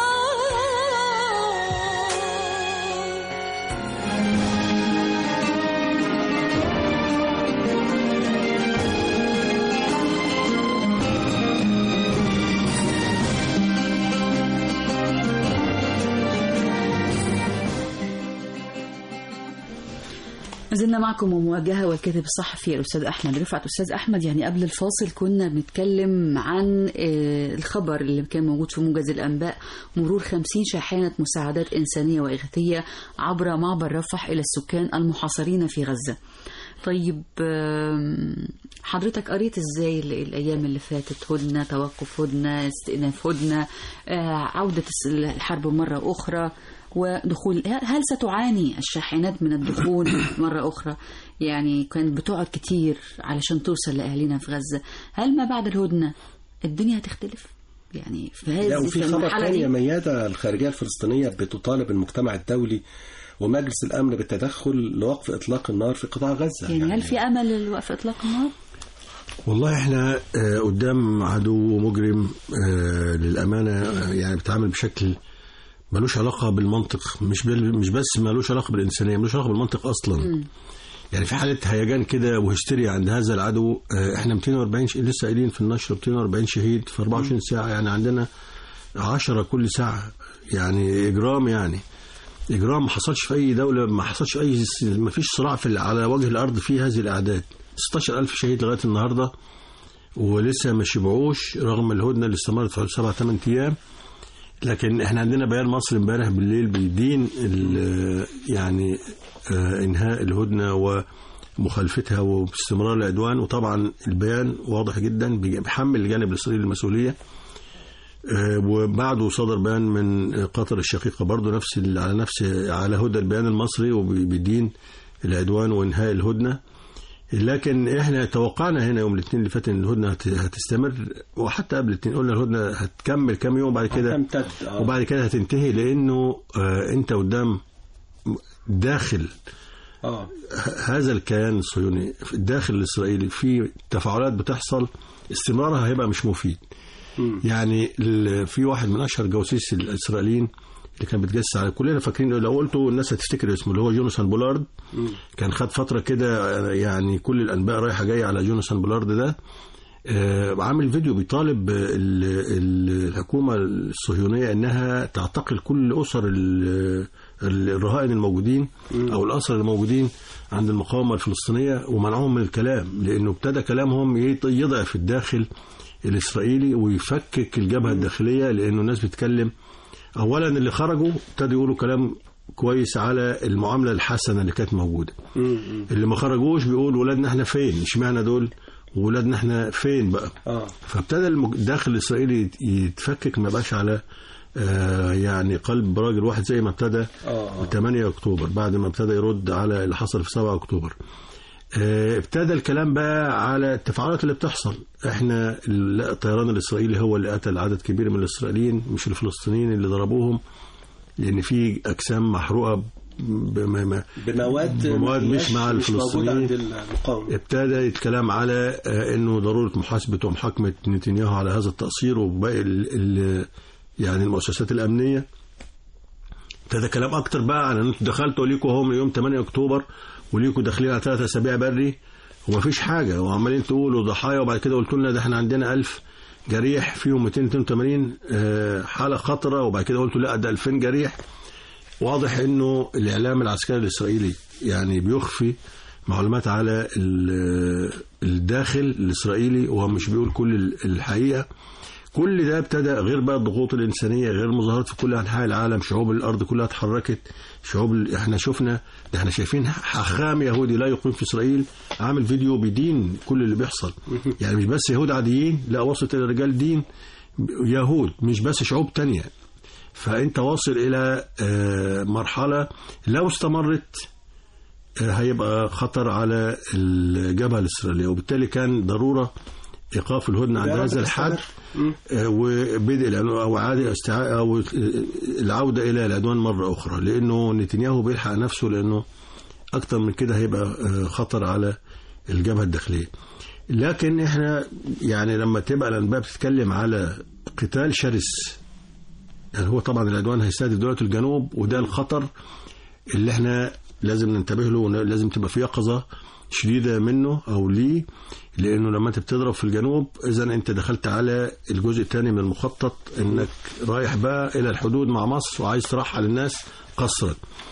ما زلنا معكم ومواجهة والكاتب الصحفي الأستاذ أحمد رفعت أستاذ أحمد يعني قبل الفاصل كنا بنتكلم عن آه، الخبر اللي كان موجود في موجز الأنباء مرور 50 شاحنة مساعدات إنسانية وإغاثية عبر معبر رفح إلى السكان المحاصرين في غزة طيب آم، حضرتك قريت ازاي ال- الايام اللي فاتت هدنه توقف هدنه استئناف هدنه آه، عوده الس- الحرب مره اخرى ودخول هل- هل ستعاني الشاحنات من الدخول مره اخرى يعني كانت بتقعد كتير علشان توصل لاهالينا في غزه هل ما بعد الهدنه الدنيا هتختلف يعني في هذه لا وفي في خبر المرحله تاني يا دي ميادة الخارجية الفلسطينية بتطالب المجتمع الدولي ومجلس الأمن بالتدخل لوقف إطلاق النار في قطاع غزة يعني هل في امل لوقف اطلاق النار والله احنا آه، قدام عدو مجرم آه، للامانه آه، يعني بيتعامل بشكل ملوش علاقه بالمنطق مش بال مش بس ملوش علاقه بالانسانيه ملوش علاقه بالمنطق اصلا يعني في حاله هيجان كده وهستيريا عند هذا العدو آه، احنا 240 ش- لسه قايلين في النشر 240 شهيد في 24 ساعه يعني عندنا 10 كل ساعه يعني اجرام يعني اجرام ما حصلش في اي دوله ما حصلش اي ما فيش صراع في على وجه الارض فيه هذه الاعداد 16000 شهيد لغايه النهارده ولسه ما شبعوش رغم الهدنه اللي استمرت حوالي سبع ثمان ايام لكن احنا عندنا بيان مصر امبارح بالليل بيدين ال- يعني آه، انهاء الهدنه مخالفتها واستمرار العدوان وطبعا البيان واضح جدا بيحمل الجانب الاسرائيلي المسؤوليه آه، وبعده صدر بيان من قطر الشقيقه برضه نفس ال- على نفس على هدى البيان المصري وبيدين العدوان وانهاء الهدنه لكن احنا توقعنا هنا يوم الاثنين اللي فات ان الهدنه هت- هتستمر وحتى قبل الاثنين قلنا الهدنه هتكمل كام يوم بعد كده تمتد آه. وبعد كده هتنتهي لانه آه انت قدام داخل اه هذا الكيان الصهيوني في الداخل الاسرائيلي في تفاعلات بتحصل استمرارها هيبقى مش مفيد يعني ال- في واحد من اشهر جواسيس الاسرائيليين اللي كان بيتجسس على كلنا فاكرين لو قلته الناس هتفتكر اسمه اللي هو جوناثان بولارد كان خد فتره كده يعني كل الانباء رايحه جايه على جوناثان بولارد ده آه، عامل فيديو بيطالب ال- ال- الحكومه الصهيونيه انها تعتقل كل اسر ال- ال- الرهائن الموجودين او الاسرى الموجودين عند المقاومه الفلسطينيه ومنعهم من الكلام لانه ابتدى كلامهم يط- يضعف الداخل الاسرائيلي ويفكك الجبهه الداخليه لانه الناس بتتكلم اولا اللي خرجوا ابتدوا يقولوا كلام كويس على المعامله الحسنه اللي كانت موجوده اللي ما خرجوش بيقول ولادنا احنا فين اشمعنى دول ولادنا احنا فين بقى اه فابتدى المج- الداخل الاسرائيلي يت- يتفكك ما بقاش على آه يعني قلب راجل واحد زي ما ابتدى آه. 8 اكتوبر بعد ما ابتدى يرد على اللي حصل في 7 اكتوبر آه، ابتدى الكلام بقى على التفاعلات اللي بتحصل احنا ال- الطيران الاسرائيلي هو اللي قتل عدد كبير من الاسرائيليين مش الفلسطينيين اللي ضربوهم لان في اجسام محروقه بما ما بمواد بمواد ما مش هياش- مع مش موجودة عند الفلسطينيين. المقاومة ابتدى الكلام على آه، انه ضروره محاسبه ومحاكمه نتنياهو على هذا التقصير وباقي ال ال يعني المؤسسات الامنيه ابتدى كلام اكتر بقى عن ان انتوا دخلتوا ليكوا اهو من يوم 8 اكتوبر وليكوا داخلين على ثلاث اسابيع بري ومفيش حاجه وعمالين تقولوا ضحايا وبعد كده قلتوا لنا ده احنا عندنا 1000 جريح فيهم 282 آه، حاله خطره وبعد كده قلتوا لا ده 2000 جريح واضح انه الاعلام العسكري الاسرائيلي يعني بيخفي معلومات على ال- الداخل الاسرائيلي وهو مش بيقول كل ال- الحقيقه كل ده ابتدى غير بقى الضغوط الانسانيه غير مظاهرات في كل انحاء العالم شعوب الارض كلها اتحركت شعوب ال- احنا شفنا ده احنا شايفين حاخام يهودي لا يقيم في اسرائيل عامل فيديو بيدين كل اللي بيحصل يعني مش بس يهود عاديين لا وصلت الى رجال دين يهود مش بس شعوب تانية فانت واصل الى آه، مرحله لو استمرت آه، هيبقى خطر على الجبهه الاسرائيليه وبالتالي كان ضروره ايقاف الهدنه عند يا رب هذا الحد تستمر. آه، وبدء العنو- او عاده استعاء او العوده الى العدوان مره اخرى لانه نتنياهو بيلحق نفسه لانه اكتر من كده هيبقى آه، خطر على الجبهه الداخليه لكن احنا يعني لما تبقى الانباء بتتكلم على قتال شرس يعني هو طبعا العدوان هيستهدف دولة الجنوب وده الخطر اللي احنا لازم ننتبه له ولازم تبقى في يقظة شديدة منه أو ليه لأنه لما أنت بتضرب في الجنوب إذا أنت دخلت على الجزء الثاني من المخطط إنك رايح بقى إلى الحدود مع مصر وعايز ترحل الناس قصرا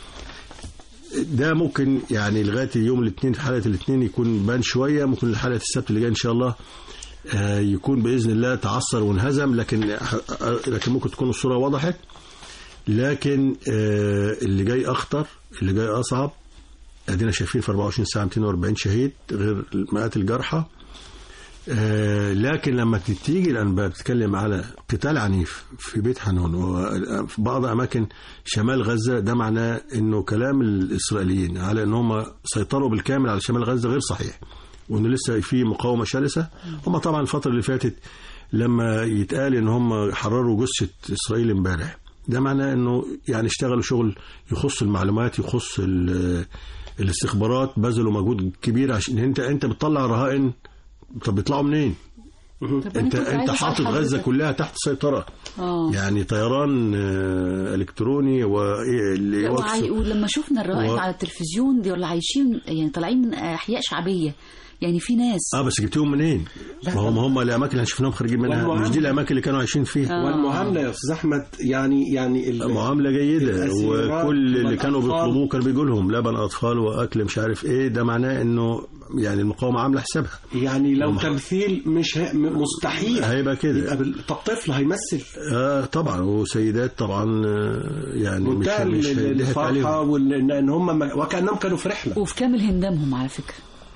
ده ممكن يعني لغايه يوم الاثنين في حلقه الاثنين يكون بان شويه ممكن حلقه السبت اللي جاي ان شاء الله آه، يكون باذن الله تعثر وانهزم لكن آه، لكن ممكن تكون الصوره وضحت لكن آه، اللي جاي اخطر اللي جاي اصعب ادينا شايفين في 24 ساعه 240 شهيد غير مئات الجرحى آه، لكن لما تيجي الانباء بتتكلم على قتال عنيف في بيت حنون وفي بعض اماكن شمال غزه ده معناه انه كلام الاسرائيليين على ان هم سيطروا بالكامل على شمال غزه غير صحيح وانه لسه في مقاومه شرسه هم طبعا الفتره اللي فاتت لما يتقال ان هم حرروا جثه اسرائيل امبارح ده معناه انه يعني اشتغلوا شغل يخص المعلومات يخص ال- الاستخبارات بذلوا مجهود كبير عشان انت انت بتطلع رهائن طب بيطلعوا منين؟ طب أنا انت كنت انت عايزة أسأل حاطط غزه حضرتك. كلها تحت سيطره اه يعني طيران آه، الكتروني واللي لا، وعي... ولما شفنا الرائد و- على التلفزيون دي ولا عايشين يعني طالعين من احياء شعبيه يعني في ناس اه بس جبتهم منين؟ ما هم هم الاماكن اللي شفناهم خارجين منها والمعاملة. مش دي الاماكن اللي كانوا عايشين فيها آه. والمعاملة يا أستاذ أحمد يعني يعني ال- معامله جيده الأسيرات وكل اللي كانوا والأطفال. بيطلبوه كانوا بيجوا لهم لبن اطفال واكل مش عارف ايه ده معناه انه يعني المقاومه عامله حسابها يعني لو ومح- تمثيل مش ه... م- مستحيل هيبقى كده يبقى بال- طب طفل هيمثل آه طبعا وسيدات طبعا آه، يعني مش منتهى مش ال- هيضحك الفرحة عليهم وإن إن هم م- وكأنهم كانوا في رحلة وفي كامل هندامهم على فكره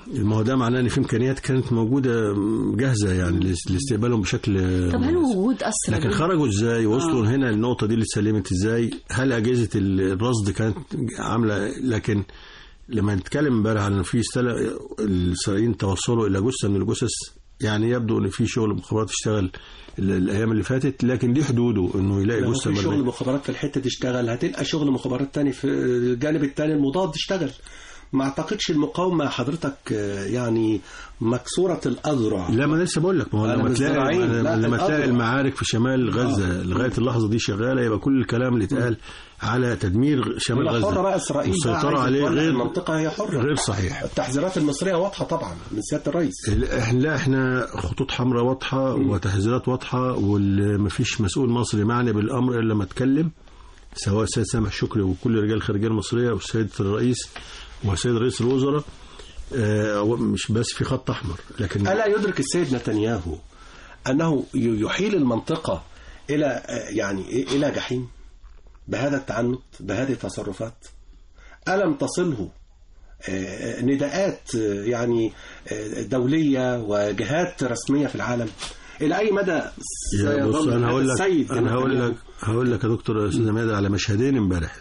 ما هو ده معناه ان في امكانيات كانت موجوده جاهزه يعني لاس- لاستقبالهم بشكل طب هل مناسب. وجود أسرى لكن دول- خرجوا ازاي وصلوا هنا النقطه دي اللي سلمت ازاي هل اجهزه الرصد كانت عامله لكن لما نتكلم امبارح عن ان في استل- الاسرائيليين توصلوا الى جثه من الجثث يعني يبدو ان في شغل مخابرات اشتغل ال- الايام اللي فاتت لكن ليه حدوده انه يلاقي لو جثه في شغل مرمية. مخابرات في الحته دي اشتغل هتلقى شغل مخابرات تاني في الجانب التاني المضاد اشتغل ما اعتقدش المقاومه حضرتك آه، يعني مكسوره الاذرع لا ما أنا لسه بقول لك ما هو أنا لما مش تلاقي زراعين، لا، لما تلاقي الأذرع. المعارك في شمال غزه لغايه اللحظه دي شغاله يبقى كل الكلام اللي اتقال على تدمير شمال هي غزه حره بقى اسرائيل بقى والسيطره عايزة عليه تولع غير المنطقه هي حره غير صحيح التحذيرات المصريه واضحه طبعا من سياده الرئيس احنا لا احنا خطوط حمراء واضحه وتحذيرات واضحه ومفيش مسؤول مصري معني بالامر الا لما اتكلم سواء السيد سامح شكري وكل رجال الخارجيه المصريه والسيد الرئيس والسيد رئيس الوزراء آه، مش بس في خط احمر لكن الا يدرك السيد نتنياهو انه ي- يحيل المنطقه الى آه، يعني الى جحيم بهذا التعنت بهذه التصرفات الم تصله آه، نداءات آه، يعني آه، دوليه وجهات رسميه في العالم الى اي مدى يا بص سيظل انا هذا هقول لك السيد انا هقول نتنياهو؟ لك هقول لك يا دكتور استاذ مادة على مشهدين امبارح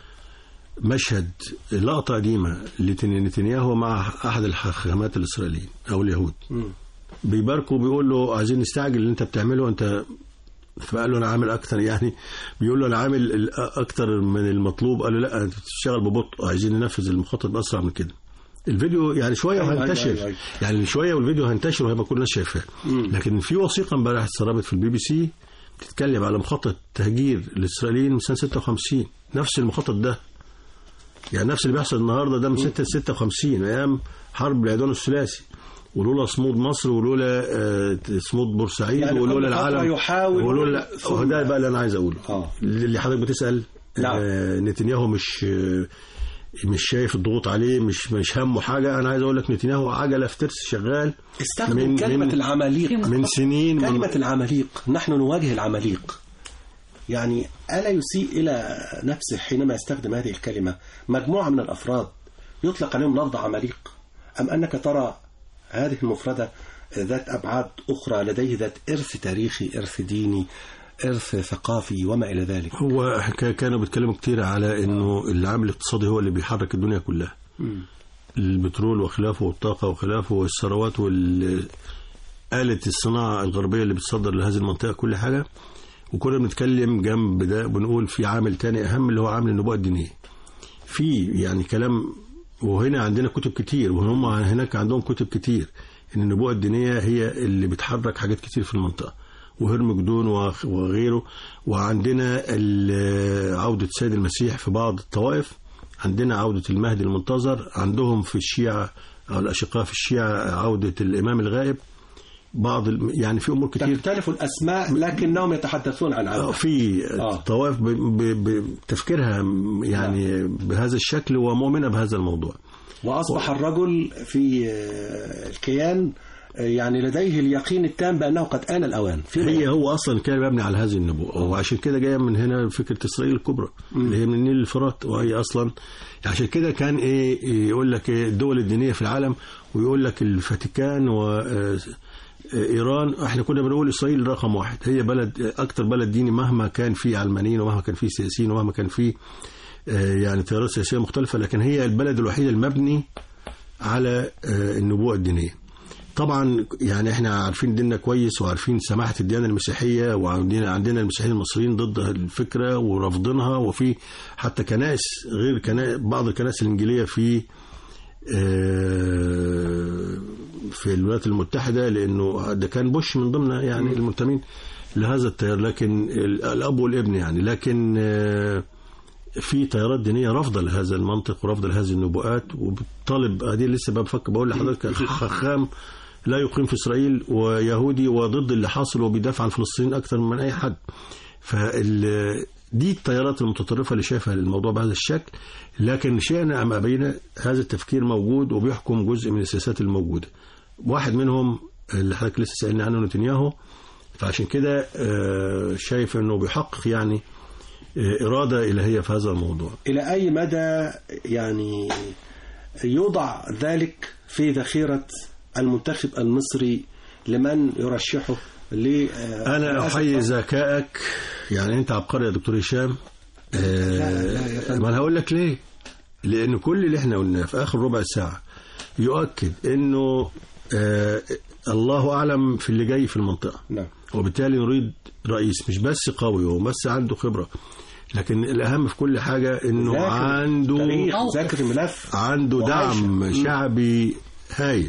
مشهد لقطه قديمه لنتنياهو مع احد الحاخامات الاسرائيليين او اليهود بيباركوا بيقول له عايزين نستعجل اللي انت بتعمله انت فقال له انا عامل اكتر يعني بيقول له انا عامل ال- اكتر من المطلوب قال له لا انت بتشتغل ببطء عايزين ننفذ المخطط باسرع من كده الفيديو يعني شويه أيوة، أيوة، وهينتشر أيوة، أيوة. يعني شويه والفيديو هينتشر وهيبقى كل الناس شايفاه لكن في وثيقه امبارح اتسربت في البي بي سي بتتكلم على مخطط تهجير الاسرائيليين من سنه 56 نفس المخطط ده يعني نفس اللي بيحصل النهارده ده من 6 ل 56 ايام حرب العدوان الثلاثي ولولا صمود مصر ولولا آه، صمود بورسعيد يعني ولولا كل فترة العالم يحاول ولولا ثم- هو ده بقى اللي انا عايز اقوله آه. اللي حضرتك بتسال نعم. آه، نتنياهو مش آه، مش شايف الضغوط عليه مش مش همه حاجه انا عايز اقول لك نتنياهو عجله في ترس شغال استخدم من- كلمه من- العماليق من سنين من كلمة العماليق نحن نواجه العماليق يعني ألا يسيء إلى نفسه حينما يستخدم هذه الكلمة مجموعة من الأفراد يطلق عليهم لفظ عماليق أم أنك ترى هذه المفردة ذات أبعاد أخرى لديه ذات إرث تاريخي إرث ديني إرث ثقافي وما إلى ذلك هو ك- كانوا بيتكلموا كتير على انه العامل الاقتصادي هو اللي بيحرك الدنيا كلها البترول وخلافه والطاقة وخلافه والثروات وآلة الصناعة الغربية اللي بتصدر لهذه المنطقة كل حاجة وكنا بنتكلم جنب ده بنقول في عامل تاني أهم اللي هو عامل النبوة الدينية في يعني كلام وهنا عندنا كتب كتير وهم هناك عندهم كتب كتير ان النبوة الدينية هي اللي بتحرك حاجات كتير في المنطقة وهرمجدون وخ- وغيره وعندنا ال- عودة سيد المسيح في بعض الطوائف عندنا عودة المهدي المنتظر عندهم في الشيعة أو الأشقاء في الشيعة عودة الإمام الغائب بعض الم- يعني في أمور كتير تختلف الأسماء لكنهم يتحدثون عن آه، عودة في آه. طوائف ب- ب- بتفكيرها يعني بهذا الشكل ومؤمنة بهذا الموضوع وأصبح الرجل في آه، الكيان آه، يعني لديه اليقين التام بأنه قد آن الأوان فيما هي هو اصلا كان مبني على هذه النبوءه وعشان كده جايه من هنا فكره اسرائيل الكبرى اللي هي من النيل للفرات وهي اصلا عشان كده كان ايه يقول لك إيه الدول الدينيه في العالم ويقول لك الفاتيكان و آه، ايران احنا كنا بنقول اسرائيل رقم واحد هي بلد اكتر بلد ديني مهما كان فيه علمانيين ومهما كان فيه سياسيين ومهما كان فيه آه، يعني تيارات سياسيه مختلفه لكن هي البلد الوحيد المبني على آه، النبوءه الدينيه طبعا يعني احنا عارفين ديننا كويس وعارفين سماحه الديانه المسيحيه وعندنا عندنا المسيحيين المصريين ضد الفكره ورافضينها وفي حتى كنائس غير كنائس بعض الكنائس الانجيليه في آه، في الولايات المتحده لانه ده كان بوش من ضمن يعني المنتمين لهذا التيار لكن ال- الاب والابن يعني لكن آه، في تيارات دينيه رافضه لهذا المنطق ورافضه لهذه النبوءات وبتطالب ادي لسه بفكر بقول لحضرتك خخام لا يقيم في اسرائيل ويهودي وضد اللي حاصل وبيدافع عن فلسطين اكثر من اي حد فال دي التيارات المتطرفه اللي شايفه الموضوع بهذا الشكل لكن شئنا ام ابينا هذا التفكير موجود وبيحكم جزء من السياسات الموجوده واحد منهم اللي حضرتك لسه سالني عنه نتنياهو فعشان كده آه، شايف انه بيحقق يعني آه، اراده الهيه في هذا الموضوع إلى أي مدى يعني يوضع ذلك في ذخيرة المنتخب المصري لمن يرشحه ل انا احيي ذكائك يعني انت عبقري يا دكتور هشام لا يا آه فندم. ما انا هقول لك ليه لان كل اللي احنا قلناه في اخر ربع ساعه يؤكد انه آه الله اعلم في اللي جاي في المنطقه نعم وبالتالي نريد رئيس مش بس قوي هو بس عنده خبره لكن الاهم في كل حاجه انه ذاكر عنده تاريخ موقف. ذاكر الملف عنده وعايشة. دعم مم. شعبي هايل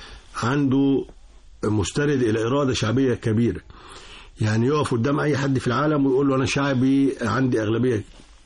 عنده مستند الى اراده شعبيه كبيره يعني يقف قدام اي حد في العالم ويقول له انا شعبي عندي اغلبيه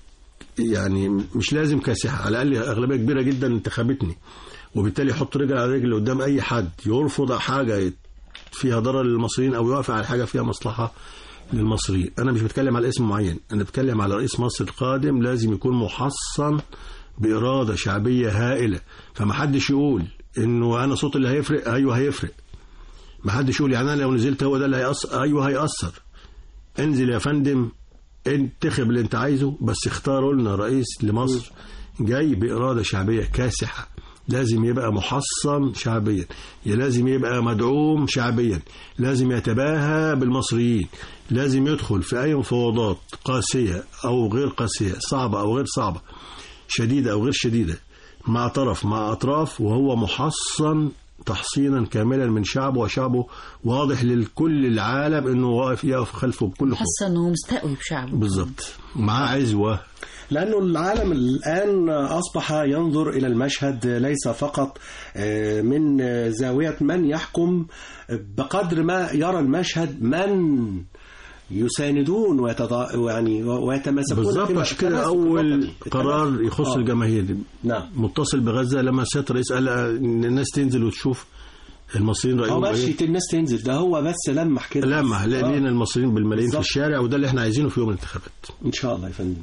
يعني مش لازم كاسحه على الاقل اغلبيه كبيره جدا انتخبتني وبالتالي يحط رجل على رجل قدام اي حد يرفض حاجه فيها ضرر للمصريين او يوافق على حاجه فيها مصلحه للمصريين انا مش بتكلم على اسم معين انا بتكلم على رئيس مصر القادم لازم يكون محصن باراده شعبيه هائله فما حدش يقول انه انا صوت اللي هيفرق ايوه هيفرق ما حدش يقول يعني انا لو نزلت هو ده اللي هيأثر ايوه هيأثر انزل يا فندم انتخب اللي انت عايزه بس اختاروا لنا رئيس لمصر جاي بإرادة شعبية كاسحة لازم يبقى محصن شعبيا يا لازم يبقى مدعوم شعبيا لازم يتباهى بالمصريين لازم يدخل في أي مفاوضات قاسية أو غير قاسية صعبة أو غير صعبة شديدة أو غير شديدة مع طرف مع أطراف وهو محصن تحصينا كاملا من شعبه وشعبه واضح لكل العالم انه واقف يقف خلفه بكل قوه حاسه انه مستقوي بشعبه بالظبط معاه عزوه لأنه العالم الآن أصبح ينظر إلى المشهد ليس فقط آه، من آه، زاوية من يحكم بقدر ما يرى المشهد من يساندون ويتضا... يعني ويتماسكون بالظبط فيما- عشان كده التماسك اول الوطني. قرار التماسك. يخص آه. الجماهير نعم متصل بغزه لما سياده الرئيس قال ان الناس تنزل وتشوف المصريين هو رايهم ماشي ايه الناس تنزل ده هو بس لمح كده لما آه. لقينا المصريين بالملايين في بالظبط. الشارع وده اللي احنا عايزينه في يوم الانتخابات إن شاء الله يا فندم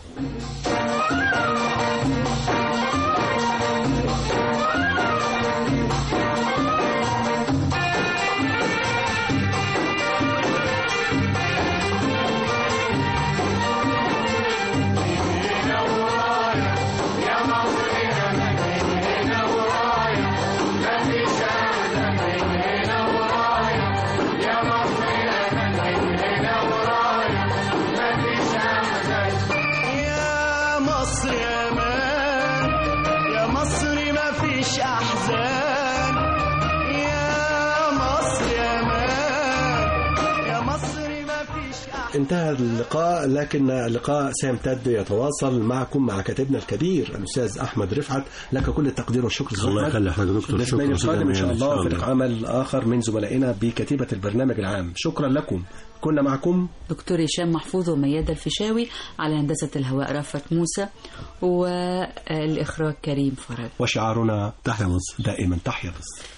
يا مصر يا مان يا مصر ما فيش احزان يا مصر يا مان يا مصر ما فيش احزان انتهى اللقاء لكن اللقاء سيمتد يتواصل معكم مع كاتبنا الكبير الأستاذ أحمد رفعت لك كل التقدير والشكر أستاذ الله أحمد. يخلي حضرتك دكتور الاسبوعين شكرا القادم إن شاء جزيلا. الله فريق عمل آخر من زملائنا بكتيبة البرنامج العام شكرا لكم كنا معكم دكتور هشام محفوظ وميادة الفيشاوي على هندسة الهواء رافت موسى والإخراج كريم فرج وشعارنا تحيا مصر دائما تحيا مصر